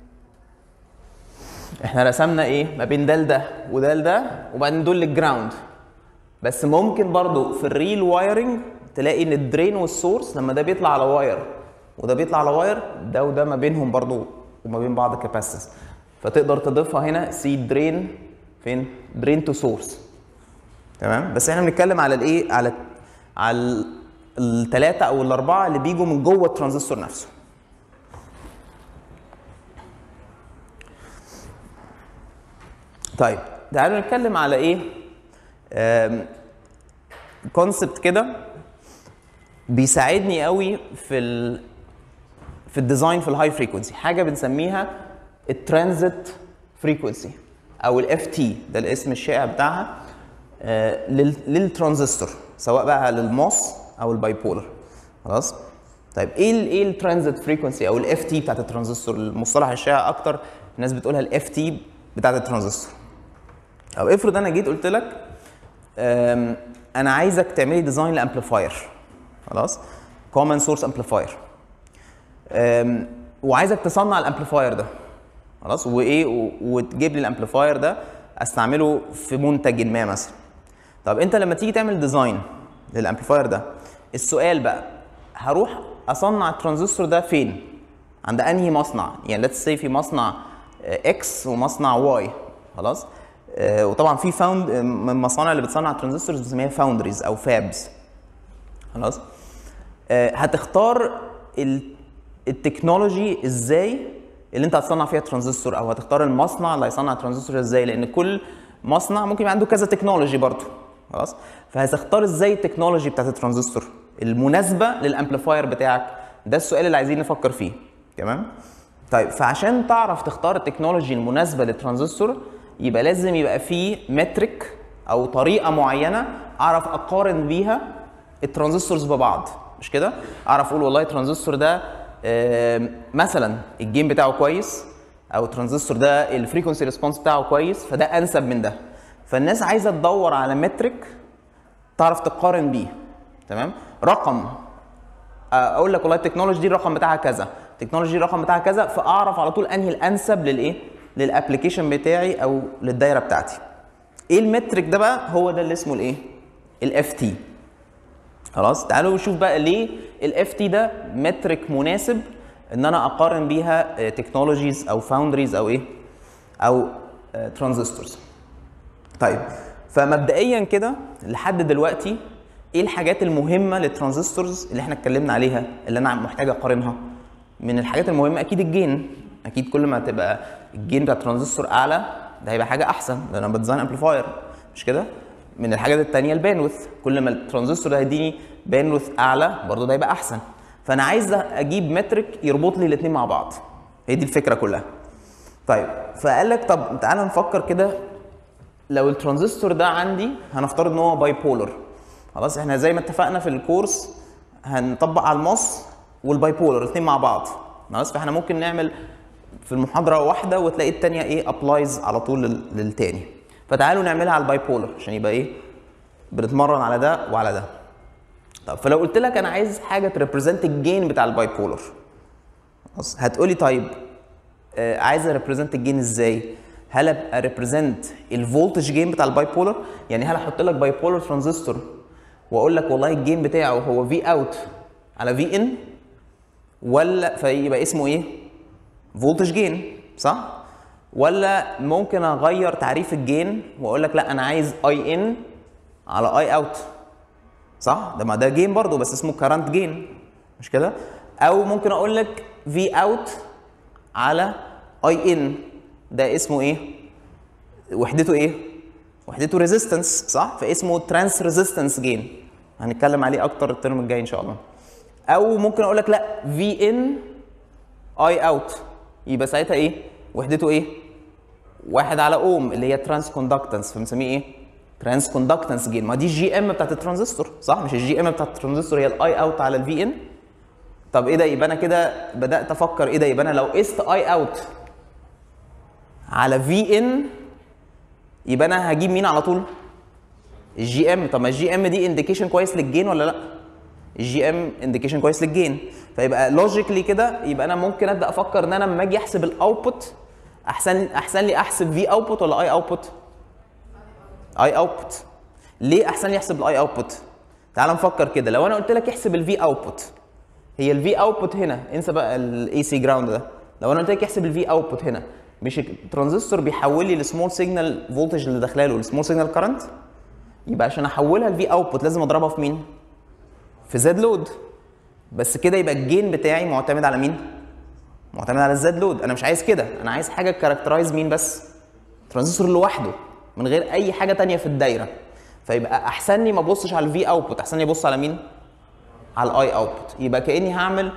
احنا رسمنا ايه ما بين ده لده وده لده وبعدين دول للجراوند بس ممكن برضو في الريل وايرنج تلاقي ان الدرين والسورس لما ده بيطلع على واير وده بيطلع على واير ده وده ما بينهم برضو وما بين بعض كاباسيتنس فتقدر تضيفها هنا سي درين فين درين تو سورس تمام بس احنا بنتكلم على الايه على على الثلاثه او الاربعه اللي بيجوا من جوه الترانزستور نفسه طيب تعالوا نتكلم على ايه كونسبت كده بيساعدني قوي في ال في الديزاين في الهاي فريكونسي حاجه بنسميها الترانزيت فريكونسي او الاف تي ده الاسم الشائع بتاعها آه، لل- للترانزستور سواء بقى للموس او الباي بولر خلاص طيب ايه ال ايه الترانزيت فريكونسي او الاف تي بتاعت الترانزستور المصطلح الشائع اكتر الناس بتقولها الاف تي بتاعت الترانزستور او افرض انا جيت قلت لك آم، انا عايزك تعملي ديزاين لامبليفاير خلاص كومن سورس امبليفاير وعايزك تصنع الامبليفاير ده خلاص وايه و- وتجيب لي الامبليفاير ده استعمله في منتج ما مثلا طب انت لما تيجي تعمل ديزاين للامبليفاير ده السؤال بقى هروح اصنع الترانزستور ده فين عند انهي مصنع يعني ليتس سي في مصنع اكس ومصنع واي خلاص آه، وطبعا في فاوند من المصانع اللي بتصنع الترانزستورز بنسميها فاوندريز او فابز خلاص آه، هتختار ال- التكنولوجي ازاي اللي انت هتصنع فيها ترانزستور او هتختار المصنع اللي هيصنع ترانزستور ازاي لان كل مصنع ممكن يبقى عنده كذا تكنولوجي برضه خلاص فهتختار ازاي التكنولوجي بتاعت الترانزستور المناسبه للامبليفاير بتاعك ده السؤال اللي عايزين نفكر فيه تمام طيب فعشان تعرف تختار التكنولوجي المناسبه للترانزستور يبقى لازم يبقى فيه مترك او طريقه معينه اعرف اقارن بيها الترانزستورز ببعض مش كده اعرف اقول والله الترانزستور ده آم، مثلا الجيم بتاعه كويس او الترانزستور ده الفريكونسي ريسبونس بتاعه كويس فده انسب من ده فالناس عايزه تدور على مترك تعرف تقارن بيه تمام رقم اقول لك والله التكنولوجي دي الرقم بتاعها كذا التكنولوجي دي الرقم بتاعها كذا فاعرف على طول انهي الانسب للايه للابلكيشن بتاعي او للدايره بتاعتي ايه المترك ده بقى هو ده اللي اسمه الايه الاف تي خلاص تعالوا نشوف بقى ليه الاف تي ده مترك مناسب ان انا اقارن بيها تكنولوجيز او فاوندريز او ايه او ترانزستورز طيب فمبدئيا كده لحد دلوقتي ايه الحاجات المهمه للترانزستورز اللي احنا اتكلمنا عليها اللي انا محتاج اقارنها من الحاجات المهمه اكيد الجين اكيد كل ما تبقى الجين بتاع الترانزستور اعلى ده هيبقى حاجه احسن لان انا بديزاين امبليفاير مش كده من الحاجات التانية الباندوث كل ما الترانزستور ده هيديني باندوث اعلى برضه ده هيبقى احسن فانا عايز اجيب مترك يربط لي الاثنين مع بعض هي دي الفكره كلها طيب فقال لك طب تعالى نفكر كده لو الترانزستور ده عندي هنفترض ان هو باي بولر خلاص احنا زي ما اتفقنا في الكورس هنطبق على الماس والباي بولر الاثنين مع بعض خلاص فاحنا ممكن نعمل في المحاضره واحده وتلاقي الثانيه ايه ابلايز على طول لل- للتاني فتعالوا نعملها على الباي بولر عشان يبقى ايه بنتمرن على ده وعلى ده طب فلو قلت لك انا عايز حاجه تريبريزنت الجين بتاع الباي بولر خلاص هتقولي طيب آه، عايز اريبريزنت الجين ازاي هل ابقى ريبريزنت الفولتج جين بتاع الباي بولر يعني هل احط لك باي بولر ترانزستور واقول لك والله الجين بتاعه هو في اوت على في ان ولا فيبقى اسمه ايه فولتج جين صح ولا ممكن اغير تعريف الجين واقول لك لا انا عايز اي ان على اي اوت صح ده ما ده جين برضه بس اسمه كارنت جين مش كده او ممكن اقول لك في اوت على اي ان ده اسمه ايه وحدته ايه وحدته ريزيستنس صح فاسمه ترانس ريزيستنس جين هنتكلم عليه اكتر الترم الجاي ان شاء الله او ممكن اقول لك لا في ان اي اوت يبقى ساعتها ايه وحدته ايه واحد على اوم اللي هي ترانس كوندكتنس فبنسميه ايه ترانس كوندكتنس جين ما دي الجي ام بتاعت الترانزستور صح مش الجي ام بتاعت الترانزستور هي الاي اوت على الفي ان طب ايه ده يبقى انا كده بدات افكر ايه ده يبقى انا لو قست اي اوت على في ان يبقى انا هجيب مين على طول الجي ام طب ما الجي ام دي انديكيشن كويس للجين ولا لا الجي ام انديكيشن كويس للجين فيبقى لوجيكلي كده يبقى انا ممكن ابدا افكر ان انا لما اجي احسب الاوتبوت احسن احسن لي احسب في اوتبوت ولا اي اوتبوت اي اوتبوت ليه احسن لي احسب الاي اوتبوت تعال نفكر كده لو انا قلت لك احسب الفي اوتبوت هي الفي اوتبوت هنا انسى بقى الاي سي جراوند ده لو انا قلت لك احسب الفي اوتبوت هنا مش الترانزستور بيحول لي السمول سيجنال فولتج اللي داخله له السمول سيجنال كارنت يبقى عشان احولها لفي اوتبوت لازم اضربها في مين في زد لود بس كده يبقى الجين بتاعي معتمد على مين معتمد على الزد لود انا مش عايز كده انا عايز حاجه كاركترايز مين بس ترانزستور لوحده من غير اي حاجه تانية في الدايره فيبقى احسن لي ما ابصش على الفي اوتبوت احسن لي ابص على مين على الاي اوتبوت يبقى كاني هعمل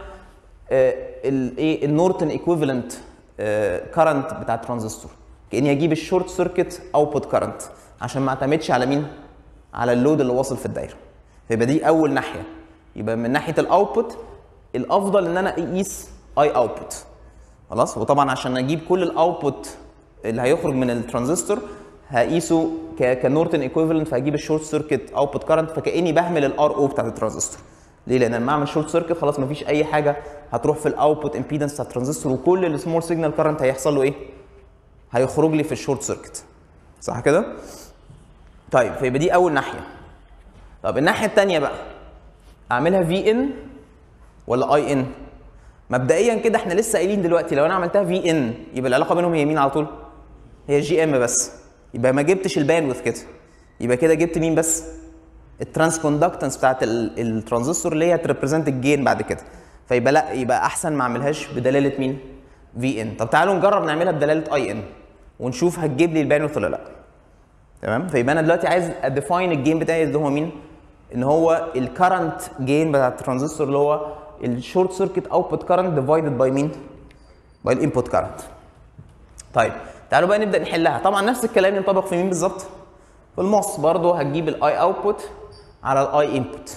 الايه النورتن ايكويفالنت كارنت بتاع الترانزستور كاني اجيب الشورت سيركت اوتبوت كارنت عشان ما اعتمدش على مين على اللود اللي واصل في الدايره فيبقى دي اول ناحيه يبقى من ناحيه الاوتبوت الافضل ان انا اقيس اي اوتبوت خلاص وطبعا عشان اجيب كل الاوتبوت اللي هيخرج من الترانزستور هقيسه كنورتن ايكويفالنت فهجيب الشورت سيركت اوتبوت كارنت فكاني بهمل الار او بتاعت الترانزستور ليه؟ لان لما اعمل شورت سيركت خلاص مفيش اي حاجه هتروح في الاوتبوت امبيدنس بتاع الترانزستور وكل السمول سيجنال كارنت هيحصل له ايه؟ هيخرج لي في الشورت سيركت صح كده؟ طيب فيبقى دي اول ناحيه طب الناحيه الثانيه بقى اعملها في ان ولا اي ان؟ مبدئيا كده احنا لسه قايلين دلوقتي لو انا عملتها في ان يبقى العلاقه بينهم هي مين على طول؟ هي جي ام بس يبقى ما جبتش الباندوث كده يبقى كده جبت مين بس؟ الترانس كوندكتنس بتاعت الترانزستور اللي هي تريبريزنت الجين بعد كده فيبقى لا يبقى احسن ما اعملهاش بدلاله مين؟ في ان طب تعالوا نجرب نعملها بدلاله اي ان ونشوف هتجيب لي الباندوث ولا لا تمام فيبقى انا دلوقتي عايز اديفاين الجين بتاعي اللي هو مين؟ ان هو الكرنت جين بتاع الترانزستور اللي هو الشورت سيركت اوتبوت كرنت ديفايدد باي مين؟ باي الانبوت كرنت طيب تعالوا بقى نبدا نحلها طبعا نفس الكلام ينطبق في مين بالظبط؟ في الموس برضه هتجيب الاي اوتبوت على الاي انبوت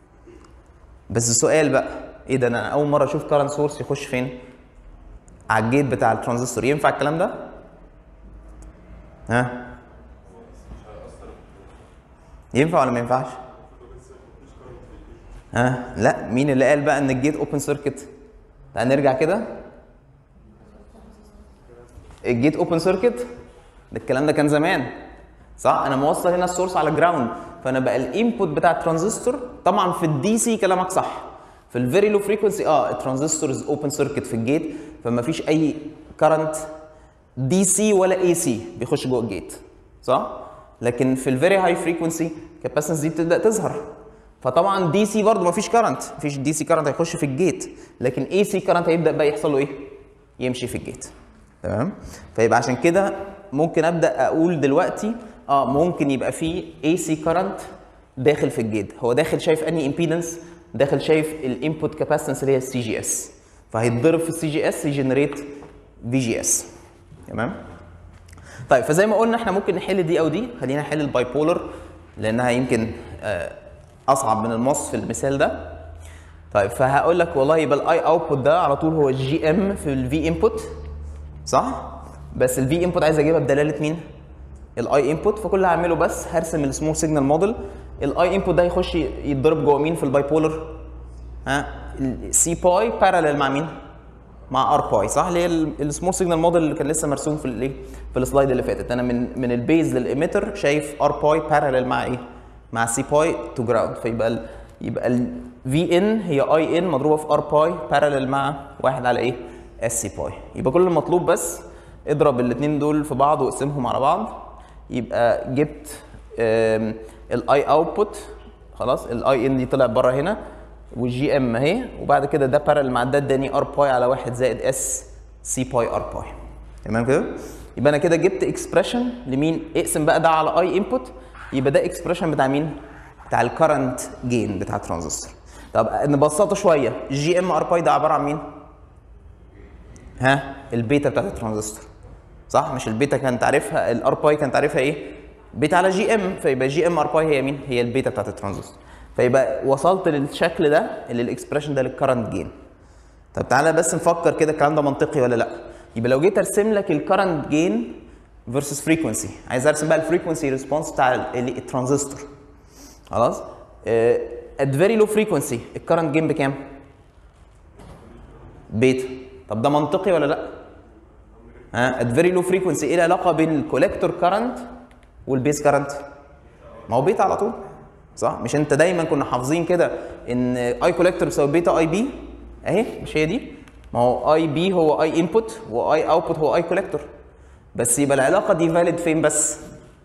بس السؤال بقى ايه ده انا اول مره اشوف كارنت سورس يخش فين على الجيت بتاع الترانزستور ينفع الكلام ده ها ينفع ولا ما ينفعش ها لا مين اللي قال بقى ان الجيت اوبن سيركت تعال نرجع كده الجيت اوبن سيركت ده الكلام ده كان زمان صح انا موصل هنا السورس على جراوند فانا بقى الانبوت بتاع الترانزستور طبعا في الدي سي كلامك صح في الفيري لو فريكونسي اه الترانزستور از اوبن سيركت في الجيت فما فيش اي كرنت دي سي ولا اي سي بيخش جوه الجيت صح لكن في الفيري هاي فريكونسي كاباسيتنس دي بتبدا تظهر فطبعا دي سي برضه ما فيش كرنت مفيش دي سي كرنت هيخش في الجيت لكن اي سي كرنت هيبدا بقى يحصل له ايه يمشي في الجيت تمام فيبقى عشان كده ممكن ابدا اقول دلوقتي اه ممكن يبقى في اي سي كرنت داخل في الجيت هو داخل شايف اني امبيدنس داخل شايف الانبوت كاباسيتنس اللي هي السي جي اس فهيتضرب في السي جي اس يجنريت في جي اس تمام طيب فزي ما قلنا احنا ممكن نحل دي او دي خلينا نحل الباي بولر لانها يمكن آه اصعب من المص في المثال ده طيب فهقول لك والله يبقى الاي اوتبوت ده على طول هو الجي ام في الفي انبوت صح بس الفي انبوت عايز اجيبها بدلاله مين الاي انبوت فكل اللي هعمله بس هرسم السمول سيجنال موديل الاي انبوت ده هيخش يتضرب جوه مين في الباي بولر ها السي باي بارالل مع مين مع ار باي صح اللي هي السمول سيجنال موديل اللي كان لسه مرسوم في الايه في السلايد اللي فاتت انا من من البيز للايميتر شايف ار باي بارلل مع ايه مع سي باي تو جراوند فيبقى ال يبقى ال في ان هي اي ان مضروبه في ار باي بارلل مع واحد على ايه اس سي باي يبقى كل المطلوب بس اضرب الاثنين دول في بعض واقسمهم على بعض يبقى جبت الاي اوتبوت خلاص الاي ان دي طلع بره هنا والجي ام اهي وبعد كده ده بارل مع ده اداني ار باي على 1 زائد اس سي باي ار باي تمام كده يبقى انا كده جبت اكسبريشن لمين اقسم بقى ده على اي انبوت يبقى ده اكسبريشن بتاع مين بتاع الكرنت جين بتاع الترانزستور طب نبسطه شويه جي ام ار باي ده عباره عن مين ها البيتا بتاعت الترانزستور صح مش البيتا كانت عارفها الار باي كانت عارفها ايه بيتا على جي ام فيبقى جي ام ار باي هي مين هي البيتا بتاعت الترانزستور فيبقى وصلت للشكل ده اللي الاكسبريشن ده للكرنت جين طب تعالى بس نفكر كده الكلام ده منطقي ولا لا يبقى لو جيت ارسم لك الكرنت جين فيرسس فريكونسي عايز ارسم بقى الفريكونسي ريسبونس بتاع ال- الترانزستور خلاص ات فيري لو فريكونسي الكرنت جين بكام بيتا طب ده منطقي ولا لا ها ات فيري لو فريكونسي ايه العلاقه بين الكوليكتور كرنت والبيس كرنت ما هو بيتا على طول صح مش انت دايما كنا حافظين كده ان اي كوليكتور بيساوي بيتا اي بي اهي مش هي دي ما هو اي بي هو اي انبوت واي اوتبوت هو اي كوليكتور بس يبقى العلاقه دي فاليد فين بس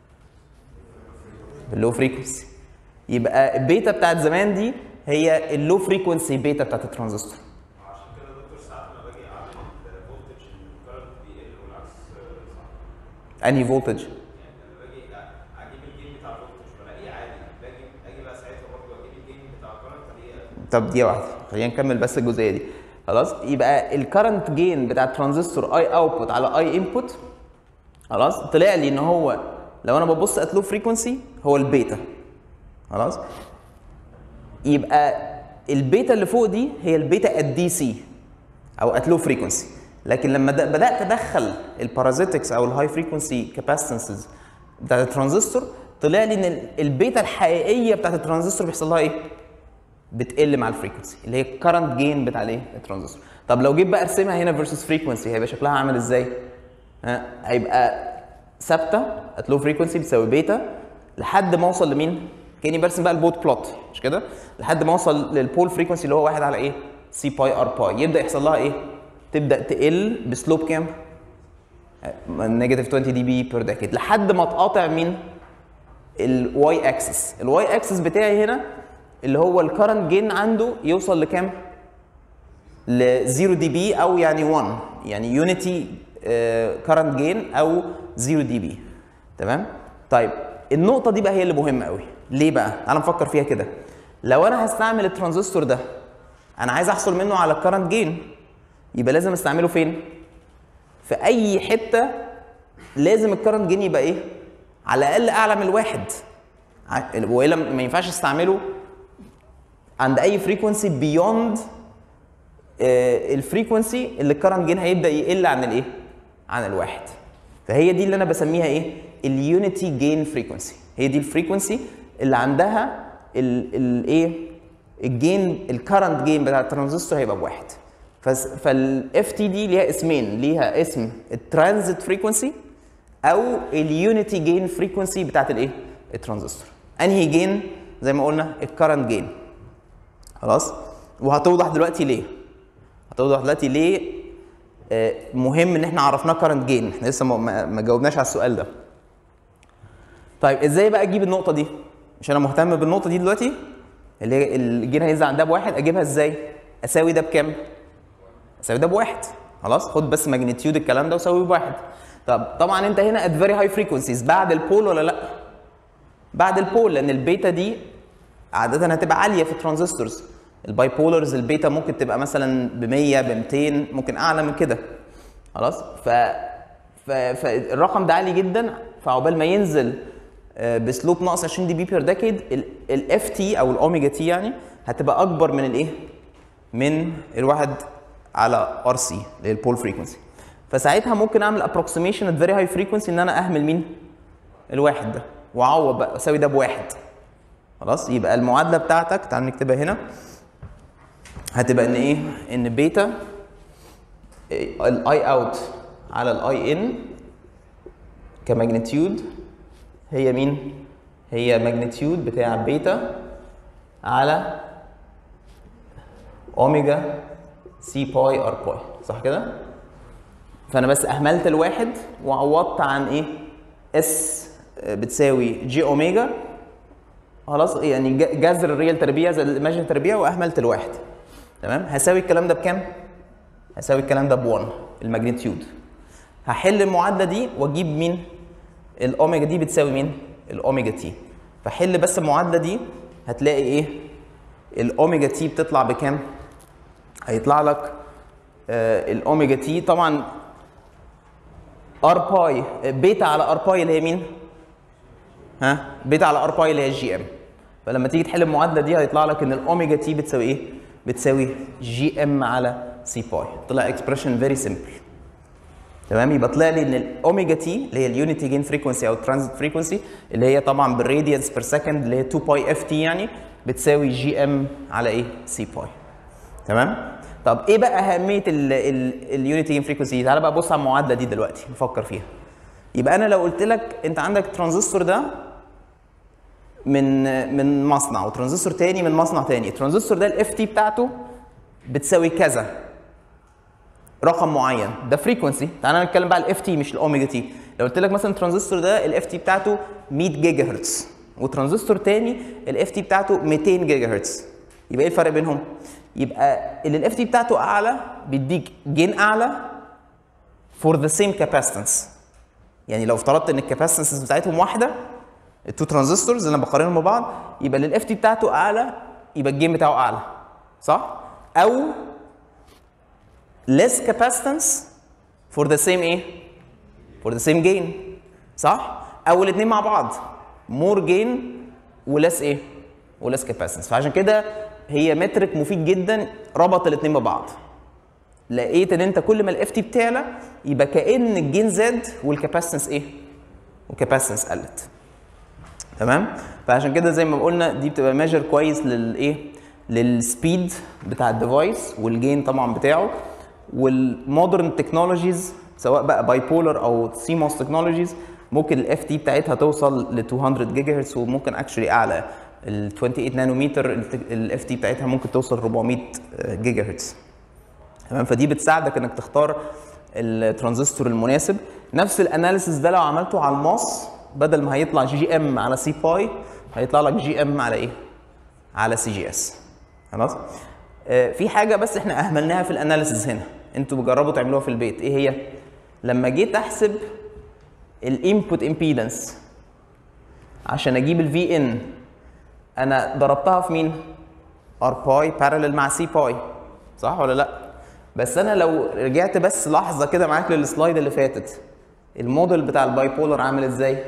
باللو فريكونسي يبقى البيتا بتاعت زمان دي هي اللو فريكونسي بيتا بتاعت الترانزستور عشان كده يا دكتور ساعات لما باجي اعمل الفولتج الكرنت بيقل والعكس صح انهي فولتج يعني لما باجي اجيب الجين بتاع الفولتج بلاقيه عادي باجي اجي بقى ساعتها برضه اجيب الجين بتاع الكرنت الاقيه طب دي واحده خلينا نكمل بس الجزئيه دي خلاص يبقى الكرنت جين بتاع الترانزستور اي اوتبوت على اي انبوت خلاص طلع لي ان هو لو انا ببص ات لو فريكونسي هو البيتا خلاص يبقى البيتا اللي فوق دي هي البيتا ات دي سي او ات لو فريكونسي لكن لما د- بدات ادخل البارازيتكس او الهاي فريكونسي كاباسيتنسز بتاعت الترانزستور طلع لي ان ال- البيتا الحقيقيه بتاعت الترانزستور بيحصل لها ايه؟ بتقل مع الفريكونسي اللي هي الكرنت جين بتاع الايه؟ الترانزستور طب لو جيت بقى ارسمها هنا فيرسس فريكونسي هيبقى شكلها عامل ازاي؟ ها هيبقى ثابته ات لو فريكونسي بتساوي بيتا لحد ما اوصل لمين؟ كاني برسم بقى البوت بلوت مش كده؟ لحد ما اوصل للبول فريكونسي اللي هو واحد على ايه؟ سي باي ار باي يبدا يحصل لها ايه؟ تبدا تقل بسلوب كام؟ نيجاتيف 20 دي بي بير ديكيد لحد ما تقاطع مين؟ الواي اكسس الواي اكسس بتاعي هنا اللي هو الكرنت جين عنده يوصل لكام ل 0 دي بي او يعني 1 يعني يونيتي كرنت جين او 0 دي بي تمام طيب النقطه دي بقى هي اللي مهمه قوي ليه بقى تعال نفكر فيها كده لو انا هستعمل الترانزستور ده انا عايز احصل منه على الكرنت جين يبقى لازم استعمله فين في اي حته لازم الكرنت جين يبقى ايه على الاقل اعلى من الواحد ع- والا ما ينفعش استعمله عند اي فريكونسي بيوند الفريكونسي اللي الكرنت جين هيبدا يقل عن الايه عن الواحد فهي دي اللي انا بسميها ايه اليونيتي جين فريكونسي هي دي الفريكونسي اللي عندها الايه الجين الكرنت جين بتاع الترانزستور هيبقى بواحد فالاف تي دي ليها اسمين ليها اسم الترانزيت فريكونسي او اليونيتي جين فريكونسي بتاعت الايه الترانزستور انهي جين زي ما قلنا الكرنت جين خلاص وهتوضح دلوقتي ليه هتوضح دلوقتي ليه آه، مهم ان احنا عرفناه كرنت جين احنا لسه ما- ما ما جاوبناش على السؤال ده طيب ازاي بقى اجيب النقطه دي مش انا مهتم بالنقطه دي دلوقتي اللي هي الجين هينزل عندها بواحد اجيبها ازاي اساوي ده بكام اساوي ده بواحد خلاص خد بس ماجنتيود الكلام ده وساويه بواحد طب طبعا انت هنا ات فيري هاي فريكونسيز بعد البول ولا لا بعد البول لان البيتا دي عاده هتبقى عاليه في الترانزستورز الباي بولرز البيتا ممكن تبقى مثلا ب 100 ب 200 ممكن اعلى من كده خلاص ف ف- فالرقم ده عالي جدا فعقبال ما ينزل آه، بسلوب ناقص 20 دي بي بير ديكيد الاف تي او الاوميجا تي يعني هتبقى اكبر من الايه؟ من الواحد على ار سي اللي هي البول فريكونسي فساعتها ممكن اعمل ابروكسيميشن ات فيري هاي فريكونسي ان انا اهمل مين؟ الواحد ده واعوض بقى اساوي ده بواحد خلاص يبقى المعادله بتاعتك تعال نكتبها هنا هتبقى ان ايه؟ ان بيتا الاي اوت على الاي ان كماجنتيود هي مين؟ هي ماجنتيود بتاع بيتا على اوميجا سي باي ار باي صح كده؟ فانا بس اهملت الواحد وعوضت عن ايه؟ اس بتساوي جي اوميجا خلاص يعني ج- جذر الريال تربيع زائد الايماجن تربيع واهملت الواحد تمام هساوي الكلام ده بكام؟ هساوي الكلام ده ب 1 الماجنتيود هحل المعادله دي واجيب مين؟ الاوميجا دي بتساوي مين؟ الاوميجا تي فحل بس المعادله دي هتلاقي ايه؟ الاوميجا تي بتطلع بكام؟ هيطلع لك آه الاوميجا تي طبعا ار باي بيتا على ار باي اللي هي مين؟ ها بيتا على ار باي اللي هي الجي ام فلما تيجي تحل المعادله دي هيطلع لك ان الاوميجا تي بتساوي ايه؟ بتساوي جي ام على سي باي طلع اكسبريشن فيري سمبل تمام يبقى طلع لي ان الاوميجا تي اللي هي اليونيتي جين فريكونسي او الترانزيت فريكونسي اللي هي طبعا بالراديانس بير سكند اللي هي 2 باي اف تي يعني بتساوي جي ام على ايه؟ سي باي تمام؟ طب ايه بقى اهميه اليونيتي جين فريكونسي؟ تعالى بقى بص على المعادله دي دلوقتي نفكر فيها. يبقى انا لو قلت لك انت عندك ترانزستور ده من من مصنع وترانزستور تاني من مصنع تاني، الترانزستور ده الاف تي بتاعته بتساوي كذا رقم معين ده فريكونسي تعالى نتكلم بقى على الاف تي مش الاوميجا تي لو قلت لك مثلا الترانزستور ده الاف تي بتاعته 100 جيجا هرتز وترانزستور تاني الاف تي بتاعته 200 جيجا هرتز يبقى ايه الفرق بينهم يبقى اللي الاف تي بتاعته اعلى بيديك جين اعلى فور ذا سيم كاباسيتنس يعني لو افترضت ان الكاباسيتنس بتاعتهم واحده التو ترانزستورز اللي انا بقارنهم ببعض يبقى اللي الاف تي بتاعته اعلى يبقى الجين بتاعه اعلى صح او less capacitance for the same ايه for the same gain صح او الاثنين مع بعض more gain ولس ايه ولس capacitance فعشان كده هي مترك مفيد جدا ربط الاثنين ببعض لقيت ان انت كل ما الاف تي بتعلى يبقى كان الجين زاد والكاباسيتنس ايه والكاباسيتنس قلت تمام فعشان كده زي ما قلنا دي بتبقى ميجر كويس للايه للسبيد بتاع الديفايس والجين طبعا بتاعه والمودرن تكنولوجيز سواء بقى باي بولر او سي موس تكنولوجيز ممكن الاف تي بتاعتها توصل ل 200 جيجا هرتز وممكن اكشلي اعلى ال 28 نانومتر الاف تي بتاعتها ممكن توصل 400 جيجا هرتز تمام فدي بتساعدك انك تختار الترانزستور المناسب نفس الاناليسيس ده لو عملته على الماس بدل ما هيطلع جي ام على سي باي هيطلع لك جي ام على ايه على سي جي اس خلاص آه، في حاجه بس احنا اهملناها في الاناليسيس هنا انتوا بتجربوا تعملوها في البيت ايه هي لما جيت احسب الانبوت امبيدنس عشان اجيب الفي ان انا ضربتها في مين ار باي بارلل مع سي باي صح ولا لا بس انا لو رجعت بس لحظه كده معاك للسلايد اللي فاتت الموديل بتاع الباي بولر عامل ازاي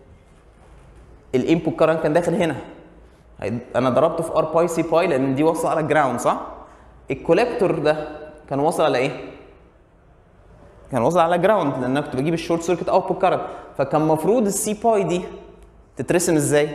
الانبوت كارنت كان داخل هنا هي- انا ضربته في ار باي سي باي لان دي واصله على الجراوند صح الكوليكتور ده كان واصل على ايه كان واصل على جراوند لان انا كنت بجيب الشورت سيركت اوتبوت كارنت فكان المفروض السي باي دي تترسم ازاي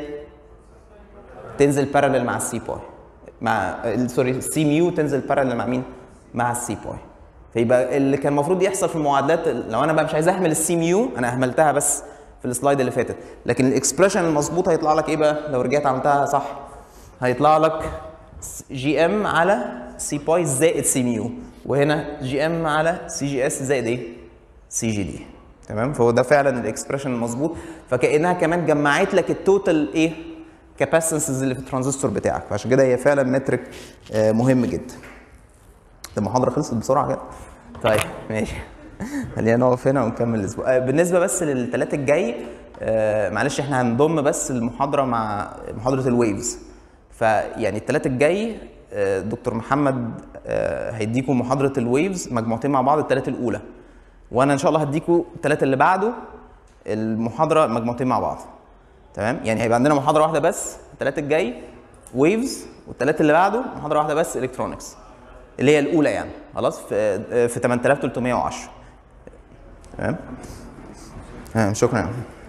تنزل بارلل مع السي باي مع ال- سوري السي ميو تنزل بارلل مع مين مع السي باي فيبقى اللي كان المفروض يحصل في المعادلات لو انا بقى مش عايز اهمل السي ميو انا اهملتها بس في السلايد اللي فاتت لكن الاكسبريشن المظبوط هيطلع لك ايه بقى لو رجعت عملتها صح هيطلع لك جي ام على سي باي زائد سي ميو وهنا جي ام على سي جي اس زائد ايه سي جي دي تمام فهو ده فعلا الاكسبريشن المظبوط فكانها كمان جمعت لك التوتال ايه كاباسيتنسز اللي في الترانزستور بتاعك فعشان كده هي فعلا مترك آه، مهم جدا ده المحاضرة خلصت بسرعة كده طيب ماشي خلينا نقف هنا ونكمل الاسبوع آه، بالنسبة بس للثلاثة الجاي آه، معلش احنا هنضم بس المحاضرة مع محاضرة الويفز فيعني الثلاثة الجاي آه، دكتور محمد آه، هيديكم محاضرة الويفز مجموعتين مع بعض الثلاثة الأولى وأنا إن شاء الله هديكم الثلاثة اللي بعده المحاضرة مجموعتين مع بعض تمام يعني هيبقى عندنا محاضرة واحدة بس الثلاثة الجاي ويفز والثلاثة اللي بعده محاضرة واحدة بس الكترونكس اللي هي الاولى يعني خلاص في في 8310 تمام آه، شكرا